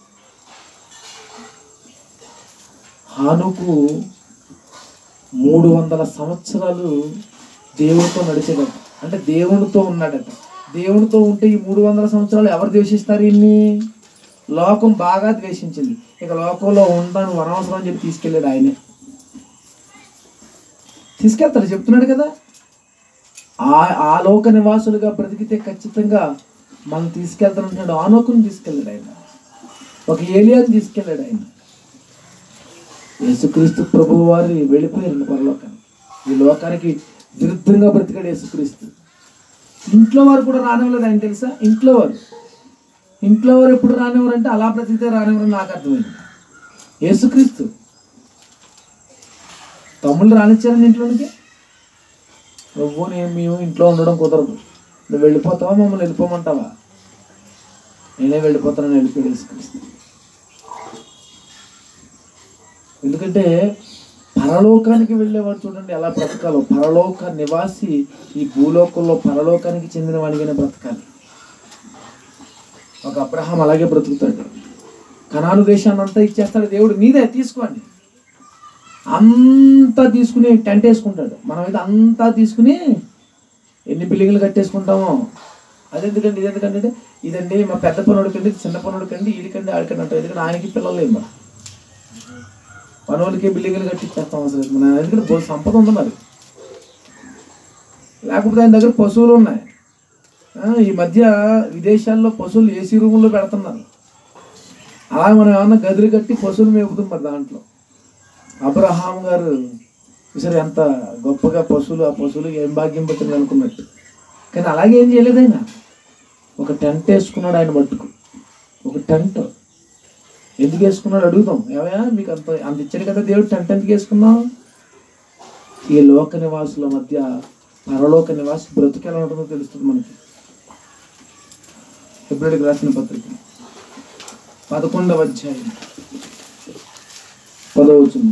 [SPEAKER 1] హానుకు మూడు వందల సంవత్సరాలు దేవునితో నడిచేదట అంటే దేవునితో ఉన్నాడట దేవునితో ఉంటే ఈ మూడు వందల సంవత్సరాలు ఎవరు ద్వేషిస్తారు ఇన్ని లోకం బాగా ద్వేషించింది ఇక లోకంలో ఉంటాను అనవసరం అని చెప్పి తీసుకెళ్ళాడు ఆయనే తీసుకెళ్తాడు చెప్తున్నాడు కదా ఆ ఆ లోక నివాసులుగా బ్రతికితే ఖచ్చితంగా మనం తీసుకెళ్తానంటున్నాడు ఆనోకుని తీసుకెళ్ళాడు ఆయన ఒక ఏలియాని తీసుకెళ్ళాడు ఆయన యేసుక్రీస్తు ప్రభు వారి వెళ్ళిపోయారు పరలోకానికి ఈ లోకానికి విరుద్ధంగా బ్రతికాడు యేసుక్రీస్తు ఇంట్లో వారు కూడా రానివ్వలేదు ఆయన తెలుసా ఇంట్లో వారు ఇంట్లో వారు ఎప్పుడు రానివ్వరు అంటే అలా బ్రతికితే రానివ్వరు నాకు అర్థమైంది యేసుక్రీస్తు తమ్ముళ్ళు రానిచ్చారని ఇంట్లోనికి నువ్వు నేను మేము ఇంట్లో ఉండడం కుదరదు నువ్వు వెళ్ళిపోతావా మమ్మల్ని వెళ్ళిపోమంటావా నేనే వెళ్ళిపోతానని వెళ్ళిపోయాడు యేసుక్రీస్తు ఎందుకంటే పరలోకానికి వెళ్ళేవాడు చూడండి ఎలా బ్రతకాలో పరలోక నివాసి ఈ భూలోకంలో పరలోకానికి చెందిన వాడిగానే బ్రతకాలి ఒక అబ్రహాం అలాగే బ్రతుకుతాడు కనాను దేశాన్ని అంతా ఇచ్చేస్తాడు దేవుడు నీదే తీసుకోండి అంతా తీసుకుని టెంట్ వేసుకుంటాడు మనమైతే అంతా తీసుకుని ఎన్ని బిల్డింగ్లు కట్టేసుకుంటామో అదెందుకండి ఇది ఎందుకంటే ఇదండి మా పెద్ద పనుడికండి చిన్న పనుడికండి వీడికండి ఆడికండి అంటారు ఎందుకంటే ఆయనకి పిల్లలు లేవు మరి పనులకి బిల్డింగ్లు కట్టించేస్తాం అసలు మన ఎందుకంటే బోల్ సంపద ఉంది మరి లేకపోతే ఆయన దగ్గర పశువులు ఉన్నాయి ఆ, ఈ మధ్య విదేశాల్లో పశువులు ఏసీ రూముల్లో పెడుతున్నారు అలా మనం ఏమన్నా గదులు కట్టి పశువులు మేపుతాం మరి దాంట్లో అబ్రహాం గారు చూసారు ఎంత గొప్పగా పశువులు ఆ పశువులు ఏం భాగ్యం పట్టింది అనుకున్నట్టు కానీ అలాగే ఏం చేయలేదు ఆయన ఒక టెంట్ వేసుకున్నాడు ఆయన మట్టుకు ఒక టెంట్ ఎందుకు వేసుకున్నాడు అడుగుతాం ఏమయ్యా మీకు అంత అంత ఇచ్చాడు కదా దేవుడు టెంట్ ఎందుకు వేసుకున్నావు ఈ లోక నివాసుల మధ్య పరలోక నివాసి బ్రతుకు ఎలా ఉంటుందో తెలుస్తుంది మనకి ఫిబ్రవరికి రాసిన పత్రిక పదకొండవ అధ్యాయం పదవచ్చును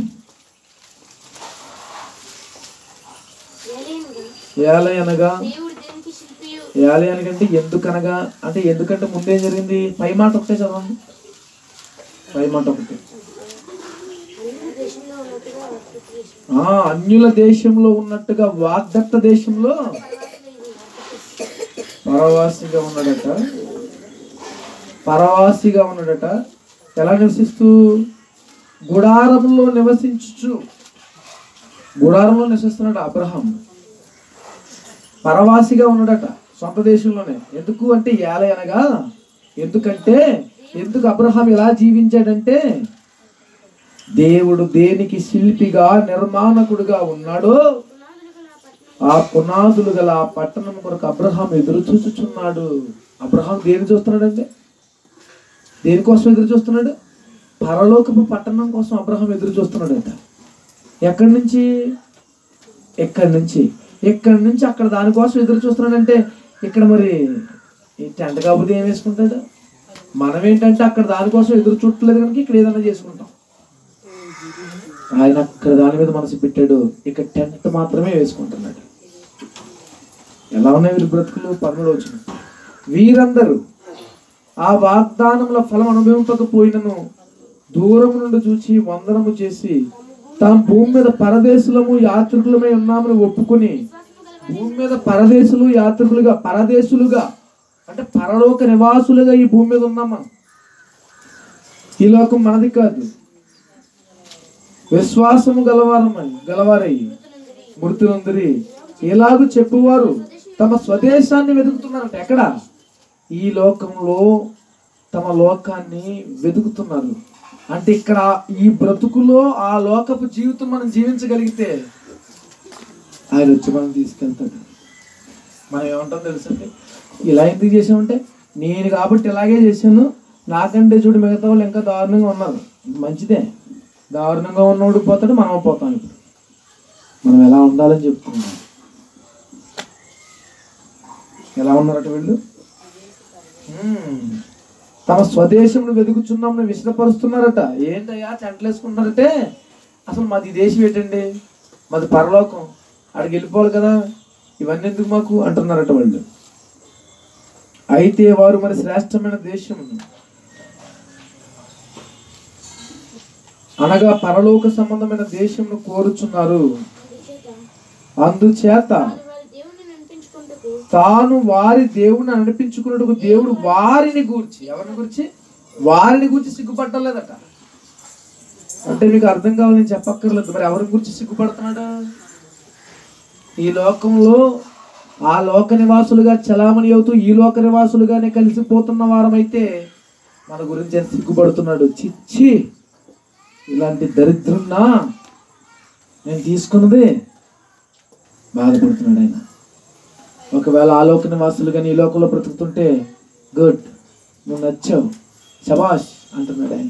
[SPEAKER 2] ఏలైనగా
[SPEAKER 1] ఏలే అనగా
[SPEAKER 2] దేవుడు దేనికి శిల్పియు
[SPEAKER 1] ఏలే అనకంటే ఎందుకనగా అంటే ఎందుకంటే ముందేం జరిగింది పై మాట ఒకటే చదవండి పై మాట ఒకటే
[SPEAKER 2] అన్ని దేశంలో ఉన్నట్టుగా ప్రతి దేశం
[SPEAKER 1] ఆ అన్యుల దేశంలో ఉన్నట్టుగా వాగ్దత్త దేశంలో పరవాసిగా ఉన్నాడట పరవాసిగా ఉన్నాడట ఎలా నివసిస్తూ గుడారంలో నివసించుచు గుడారంలో నివసిస్తున్నాడు అబ్రహాం పరవాసిగా ఉన్నాడట సొంత దేశంలోనే ఎందుకు అంటే ఏల అనగా ఎందుకంటే ఎందుకు అబ్రహాం ఎలా జీవించాడంటే దేవుడు దేనికి శిల్పిగా నిర్మాణకుడుగా ఉన్నాడో
[SPEAKER 2] పునాదులుగా నా పట్టణం
[SPEAKER 1] ఆ పునాదులు గల ఆ పట్టణం కొరకు అబ్రహాం ఎదురు చూచుచున్నాడు అబ్రహాం దేని చూస్తున్నాడండి దేనికోసం ఎదురు చూస్తున్నాడు పరలోకపు పట్టణం కోసం అబ్రహాం ఎదురు చూస్తున్నాడట ఎక్కడి నుంచి ఎక్కడి నుంచి ఎక్కడి నుంచి అక్కడ దానికోసం ఎదురు చూస్తున్నాడంటే ఇక్కడ మరి ఈ టెంట్ కాకపోతే ఏం వేసుకుంటాడు మనం ఏంటంటే అక్కడ దానికోసం ఎదురు చూడలేదు కనుక ఇక్కడ ఏదైనా చేసుకుంటాం ఆయన అక్కడ దాని మీద మనసు పెట్టాడు ఇక్కడ టెంట్ మాత్రమే వేసుకుంటున్నాడు ఎలా ఉన్నాయి వీరి బ్రతుకులు పన్నులు వచ్చిన వీరందరూ ఆ వాగ్దానముల ఫలం అనుభవింపకపోయినను దూరం నుండి చూచి వందనము చేసి తాము భూమి మీద పరదేశులము యాత్రికులమై ఉన్నామని ఒప్పుకొని భూమి మీద పరదేశులు యాత్రికులుగా పరదేశులుగా అంటే పరలోక నివాసులుగా ఈ భూమి మీద ఉన్నాం మనం ఈ లోకం మనది కాదు విశ్వాసము గలవారమై గలవారై మృతులందరి ఎలాగూ చెప్పువారు తమ స్వదేశాన్ని వెతుకుతున్నారంట ఎక్కడ ఈ లోకంలో తమ లోకాన్ని వెతుకుతున్నారు అంటే ఇక్కడ ఈ బ్రతుకులో ఆ లోకపు జీవితం మనం జీవించగలిగితే ఆయన వచ్చి మనం తీసుకెళ్తాడు మనం ఏమంటాం తెలుసండి ఇలా ఎందుకు చేసామంటే నేను కాబట్టి ఇలాగే చేశాను నాకంటే చూడు మిగతా వాళ్ళు ఇంకా దారుణంగా ఉన్నారు మంచిదే దారుణంగా ఉన్నోడు పోతాడు మనం పోతాం ఇప్పుడు మనం ఎలా ఉండాలని చెప్తున్నాం ఎలా ఉన్నారట వీళ్ళు మ్మ్. తమ స్వదేశంను వెతుకుచున్నామని విశదపరుస్తున్నారట ఏంటయ్యా చెంటలు వేసుకున్నారంటే అసలు మాది దేశం ఏంటండి మాది పరలోకం అక్కడికి వెళ్ళిపోవాలి కదా ఇవన్నీ ఎందుకు మాకు అంటున్నారట వాళ్ళు అయితే వారు మరి శ్రేష్టమైన దేశమును అనగా పరలోక సంబంధమైన దేశమును కోరుచున్నారు
[SPEAKER 2] అందుచేత
[SPEAKER 1] అందుచేత
[SPEAKER 2] వారు వారి దేవుని నడిపించుకుంటూ
[SPEAKER 1] తాను వారి దేవుని నడిపించుకున్నట్టుకు దేవుడు వారిని గూర్చి ఎవరిని గురించి వారిని గురించి సిగ్గుపట్టలేదట అంటే మీకు అర్థం కావాలని నేను చెప్పక్కర్లేదు మరి ఎవరి గురించి సిగ్గుపడుతున్నాడు ఈ లోకంలో ఆ లోక నివాసులుగా చలామణి అవుతూ ఈ లోక నివాసులుగానే కలిసిపోతున్న వారమైతే మన గురించి ఆయన సిగ్గుపడుతున్నాడు చిచ్చి ఇలాంటి దరిద్రున్నా నేను తీసుకున్నది బాధపడుతున్నాడు ఆయన ఒకవేళ ఆ లోక నివాసులు కానీ ఈ లోకంలో బ్రతుకుతుంటే గుడ్ నువ్వు నచ్చావు శబాష్ అంటున్నాడు ఆయన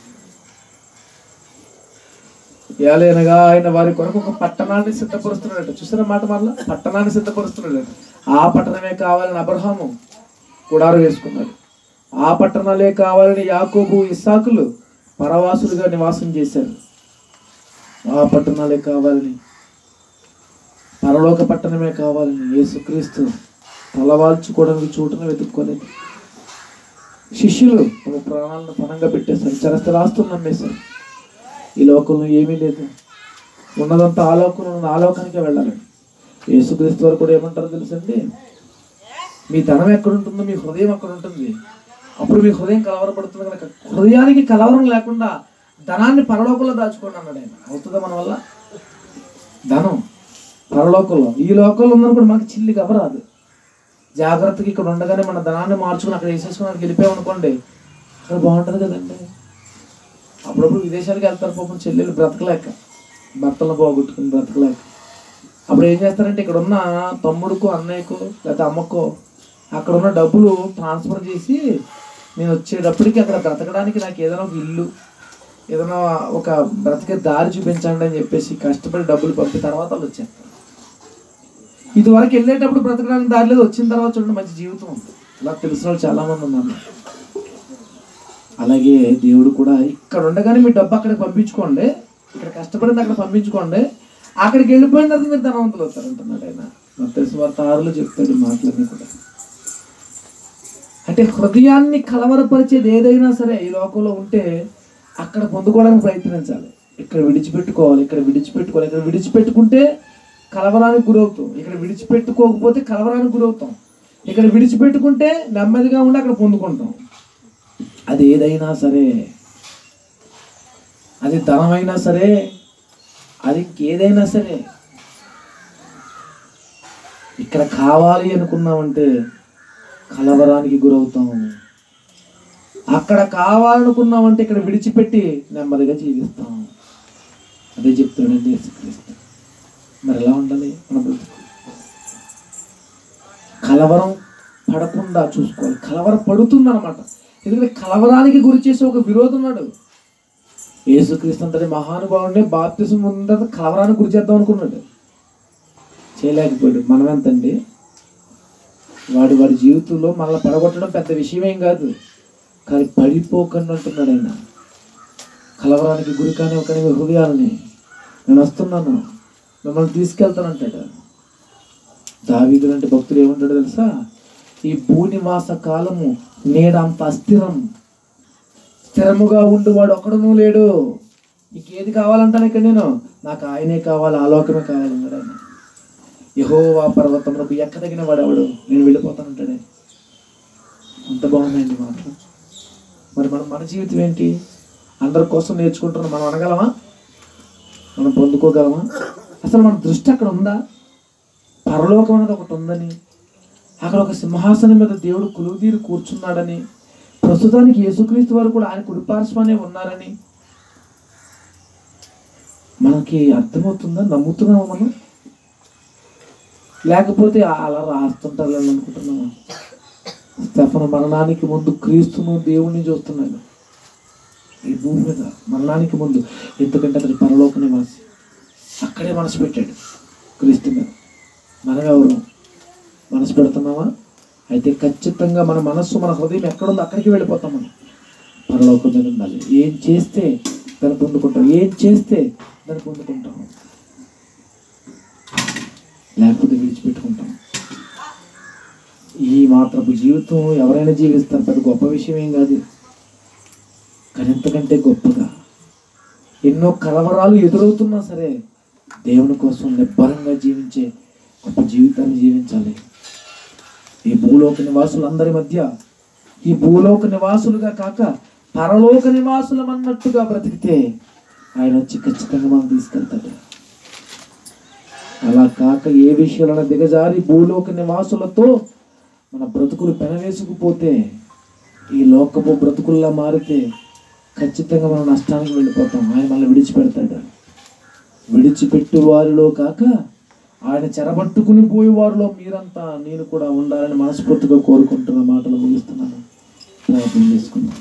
[SPEAKER 1] ఏలైనగా ఆయన వారి కొరకు ఒక పట్టణాన్ని సిద్ధపరుస్తున్నాడట చూసారా మాట మరలా పట్టణాన్ని సిద్ధపరుస్తున్నాడట ఆ పట్టణమే కావాలని అబ్రహాము గుడారు వేసుకున్నాడు ఆ పట్టణాలే కావాలని యాకోబు ఇస్సాకులు పరవాసులుగా నివాసం చేశారు ఆ పట్టణాలే కావాలని పరలోక పట్టణమే కావాలని యేసుక్రీస్తు తలవాల్చుకోవడానికి చోటును వెతుక్కోలేదు శిష్యులు తమ ప్రాణాలను పణంగా పెట్టేశారు చరస్థలాస్తులు నమ్మేశారు ఈ లోకంలో ఏమీ లేదు ఉన్నదంతా ఆ లోకంలో ఉన్న ఆ లోకానికే వెళ్ళాలి యేసుక్రీస్తు వారు కూడా ఏమంటారో తెలుసండి మీ ధనం ఎక్కడ ఉంటుందో మీ హృదయం అక్కడ ఉంటుంది అప్పుడు మీ హృదయం కలవరపడుతుంది కనుక హృదయానికి కలవరం లేకుండా ధనాన్ని పరలోకంలో దాచుకోండి అన్నాడు ఆయన అవుతుందా మన వల్ల ధనం పరలోకంలో ఈ లోకంలో ఉన్నది కూడా మనకి చిల్లి కవరాదు జాగ్రత్తగా ఇక్కడ ఉండగానే మన ధనాన్ని మార్చుకుని అక్కడ వేసేసుకుని అక్కడికి వెళ్ళిపోయామనుకోండి అక్కడ బాగుంటుంది కదండి అప్పుడప్పుడు విదేశాలకు వెళ్తారు పాపం చెల్లెలు బ్రతకలేక భర్తలను పోగొట్టుకుని బ్రతకలేక అప్పుడు ఏం చేస్తారంటే ఇక్కడ ఉన్న తమ్ముడుకో అన్నయ్యకో లేకపోతే అమ్మకో అక్కడ ఉన్న డబ్బులు ట్రాన్స్ఫర్ చేసి నేను వచ్చేటప్పటికి అక్కడ బ్రతకడానికి నాకు ఏదైనా ఒక ఇల్లు ఏదైనా ఒక బ్రతికే దారి చూపించండి అని చెప్పేసి కష్టపడి డబ్బులు పంపిన తర్వాత వాళ్ళు వచ్చేస్తారు ఇది వరకు వెళ్ళేటప్పుడు బ్రతకడానికి దారి లేదు వచ్చిన తర్వాత చూడండి మంచి జీవితం ఉంది అలా తెలిసిన వాళ్ళు చాలామంది ఉన్నారు అలాగే దేవుడు కూడా ఇక్కడ ఉండగానే మీ డబ్బు అక్కడికి పంపించుకోండి ఇక్కడ కష్టపడింది అక్కడ పంపించుకోండి అక్కడికి వెళ్ళిపోయిన తర్వాత మీరు ధనవంతులు అవుతారు అంటున్నాడు ఆయన తెలిసిన వార్త ఆరులో చెప్తాడు ఈ మాటలన్నీ కూడా అంటే హృదయాన్ని కలవరపరిచేది ఏదైనా సరే ఈ లోకంలో ఉంటే అక్కడ పొందుకోవడానికి ప్రయత్నించాలి ఇక్కడ విడిచిపెట్టుకోవాలి ఇక్కడ విడిచిపెట్టుకోవాలి ఇక్కడ విడిచిపెట్టుకుంటే కలవరానికి గురవుతాం ఇక్కడ విడిచిపెట్టుకోకపోతే కలవరానికి గురవుతాం ఇక్కడ విడిచిపెట్టుకుంటే నెమ్మదిగా ఉండి అక్కడ పొందుకుంటాం అది ఏదైనా సరే అది ధనమైనా సరే అది ఇంకేదైనా సరే ఇక్కడ కావాలి అనుకున్నామంటే కలవరానికి గురవుతాం అక్కడ కావాలనుకున్నామంటే ఇక్కడ విడిచిపెట్టి నెమ్మదిగా జీవిస్తాం అదే చెప్తాడండి యేసుక్రీస్తు మరి ఎలా ఉండాలి మన బ్రతుకు కలవరం పడకుండా చూసుకోవాలి కలవరం పడుతుంది అనమాట ఎందుకంటే కలవరానికి గురి చేసే ఒక విరోధం ఉన్నాడు యేసుక్రీస్తు అంతటి మహానుభావుడిని బాప్తిసం ముందర కలవరానికి గురి చేద్దాం అనుకున్నాడు చేయలేకపోయాడు మనం ఎంతండి వాడి వాడి జీవితంలో మనల్ని పడగొట్టడం పెద్ద విషయం ఏం కాదు కానీ పడిపోకుండా అంటున్నాడు ఆయన కలవరానికి గురి కానీ ఒక హృదయాలని నేను వస్తున్నాను మిమ్మల్ని తీసుకెళ్తానంటాడు దావీదు లాంటి భక్తుడు ఏమంటాడు తెలుసా ఈ భూనివాస కాలము నేడంత అస్థిరం స్థిరముగా ఉండి వాడు ఒక్కడనూ లేడు నీకేది కావాలంటాను ఇక్కడ నేను నాకు ఆయనే కావాలి ఆలోకమే కావాలన్నాడు ఆయన యహోవా పర్వతములకు ఎక్కదగిన వాడెవడు నేను వెళ్ళిపోతానంటాడే అంత బాగుందండి మాత్రం మరి మనం మన జీవితం ఏంటి అందరి కోసం నేర్చుకుంటున్నాం మనం అనగలమా మనం పొందుకోగలమా అసలు మన దృష్టి అక్కడ ఉందా పరలోకం అనేది ఒకటి ఉందని అక్కడ ఒక సింహాసనం మీద దేవుడు కులుదీరు కూర్చున్నాడని ప్రస్తుతానికి యేసుక్రీస్తు వారు కూడా ఆయన కుడిపార్శ్వనే ఉన్నారని మనకి అర్థమవుతుందా నమ్ముతున్నామా మనం లేకపోతే అలా రాస్తుంటారు అనుకుంటున్నామా స్టెఫన్ మరణానికి ముందు క్రీస్తును దేవుణ్ణి చూస్తున్నాడు ఈ భూమి మీద మరణానికి ముందు ఎందుకంటే అతడు పరలోక నివాసి అక్కడే మనసు పెట్టాడు క్రీస్తు మీద మనం ఎవరు మనసు పెడుతున్నామా అయితే ఖచ్చితంగా మన మనస్సు మన హృదయం ఎక్కడుందో అక్కడికి వెళ్ళిపోతాం మనం పరలోకం మీద ఉండాలి ఏం చేస్తే దాన్ని పొందుకుంటాం ఏం చేస్తే దాన్ని పొందుకుంటాం లేకపోతే విడిచిపెట్టుకుంటాం ఈ మాత్రపు జీవితం ఎవరైనా జీవిస్తారు పెద్ద గొప్ప విషయం ఏం కాదు కానీ ఎంతకంటే గొప్పగా ఎన్నో కలవరాలు ఎదురవుతున్నా సరే దేవుని కోసం నిబ్బరంగా జీవించే గొప్ప జీవితాన్ని జీవించాలి ఈ భూలోక నివాసులందరి మధ్య ఈ భూలోక నివాసులుగా కాక పరలోక నివాసులం అన్నట్టుగా బ్రతికితే ఆయన వచ్చి ఖచ్చితంగా మనం తీసుకెళ్తాడు అలా కాక ఏ విషయాలను దిగజారి భూలోక నివాసులతో మన బ్రతుకులు పెనవేసుకుపోతే ఈ లోకపు బ్రతుకుల్లా మారితే ఖచ్చితంగా మనం నష్టానికి వెళ్ళిపోతాం ఆయన మనల్ని విడిచిపెడతాడు విడిచిపెట్టు వారిలో కాక ఆయన చెరబట్టుకుని పోయే వారిలో మీరంతా నేను కూడా ఉండాలని మనస్ఫూర్తిగా కోరుకుంటున్న మాటలు ముగిస్తున్నాను ప్రార్థన చేసుకున్నాను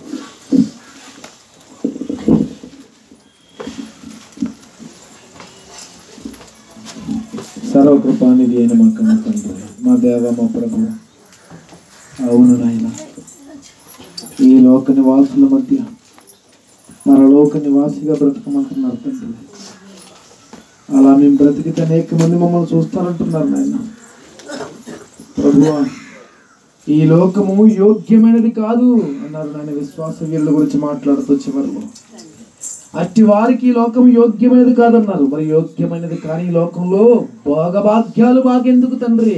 [SPEAKER 1] సర్వకృపానిధి అయిన మా కన్న తండ్రి మా దేవ మా ప్రభు అవును నాయన ఈ లోక నివాసుల మధ్య పరలోక నివాసిగా బ్రతకమంటున్నారు తండ్రి అలా మేము బ్రతికితే అనేక మంది మమ్మల్ని చూస్తారంటున్నారు నాయన ప్రభువా ఈ లోకము యోగ్యమైనది కాదు అన్నారు నాయన విశ్వాస వీరుల గురించి మాట్లాడుతూ చివరిలో అట్టి వారికి ఈ లోకం యోగ్యమైనది కాదన్నారు మరి యోగ్యమైనది కానీ ఈ లోకంలో భోగభాగ్యాలు మాకెందుకు తండ్రి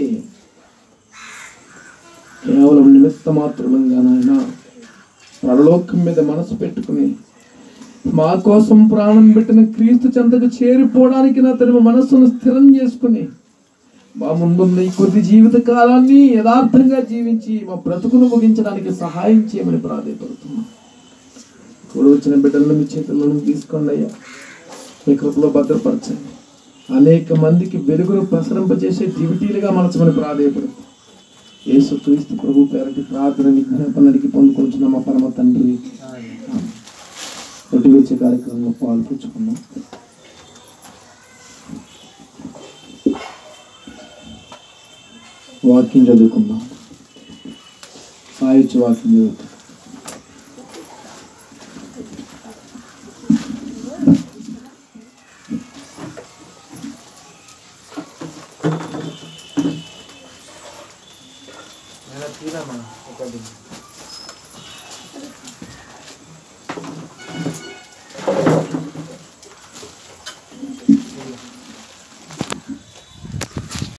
[SPEAKER 1] కేవలం నిమిత్త మాత్రమంగా నాయన పరలోకం మీద మనసు పెట్టుకుని మా కోసం ప్రాణం పెట్టిన క్రీస్తు చెంతకు చేరిపోవడానికి నా తన మనస్సును స్థిరం చేసుకుని మా ముందున్న ఈ కొద్ది జీవిత కాలాన్ని యథార్థంగా జీవించి మా బ్రతుకును ముగించడానికి సహాయం చేయమని ప్రాధాయపడుతున్నాం కూడా వచ్చిన బిడ్డలను మీ చేతుల్లో తీసుకోండి అయ్యా మీ కృపలో భద్రపరచండి అనేక మందికి వెలుగును ప్రసరింపజేసే దివిటీలుగా మనచమని ప్రాధాయపడుతుంది యేసు క్రీస్తు ప్రభు పేరటి ప్రార్థన విజ్ఞాపనడికి పొందుకొచ్చిన మా పరమ తండ్రి రొట్టి వచ్చే కార్యక్రమంలో పాల్పంచుకున్నాం వాక్యం చదువుకుందాం రాయొచ్చు వాక్యం చదువుతా తీరమ్మా ఒకటి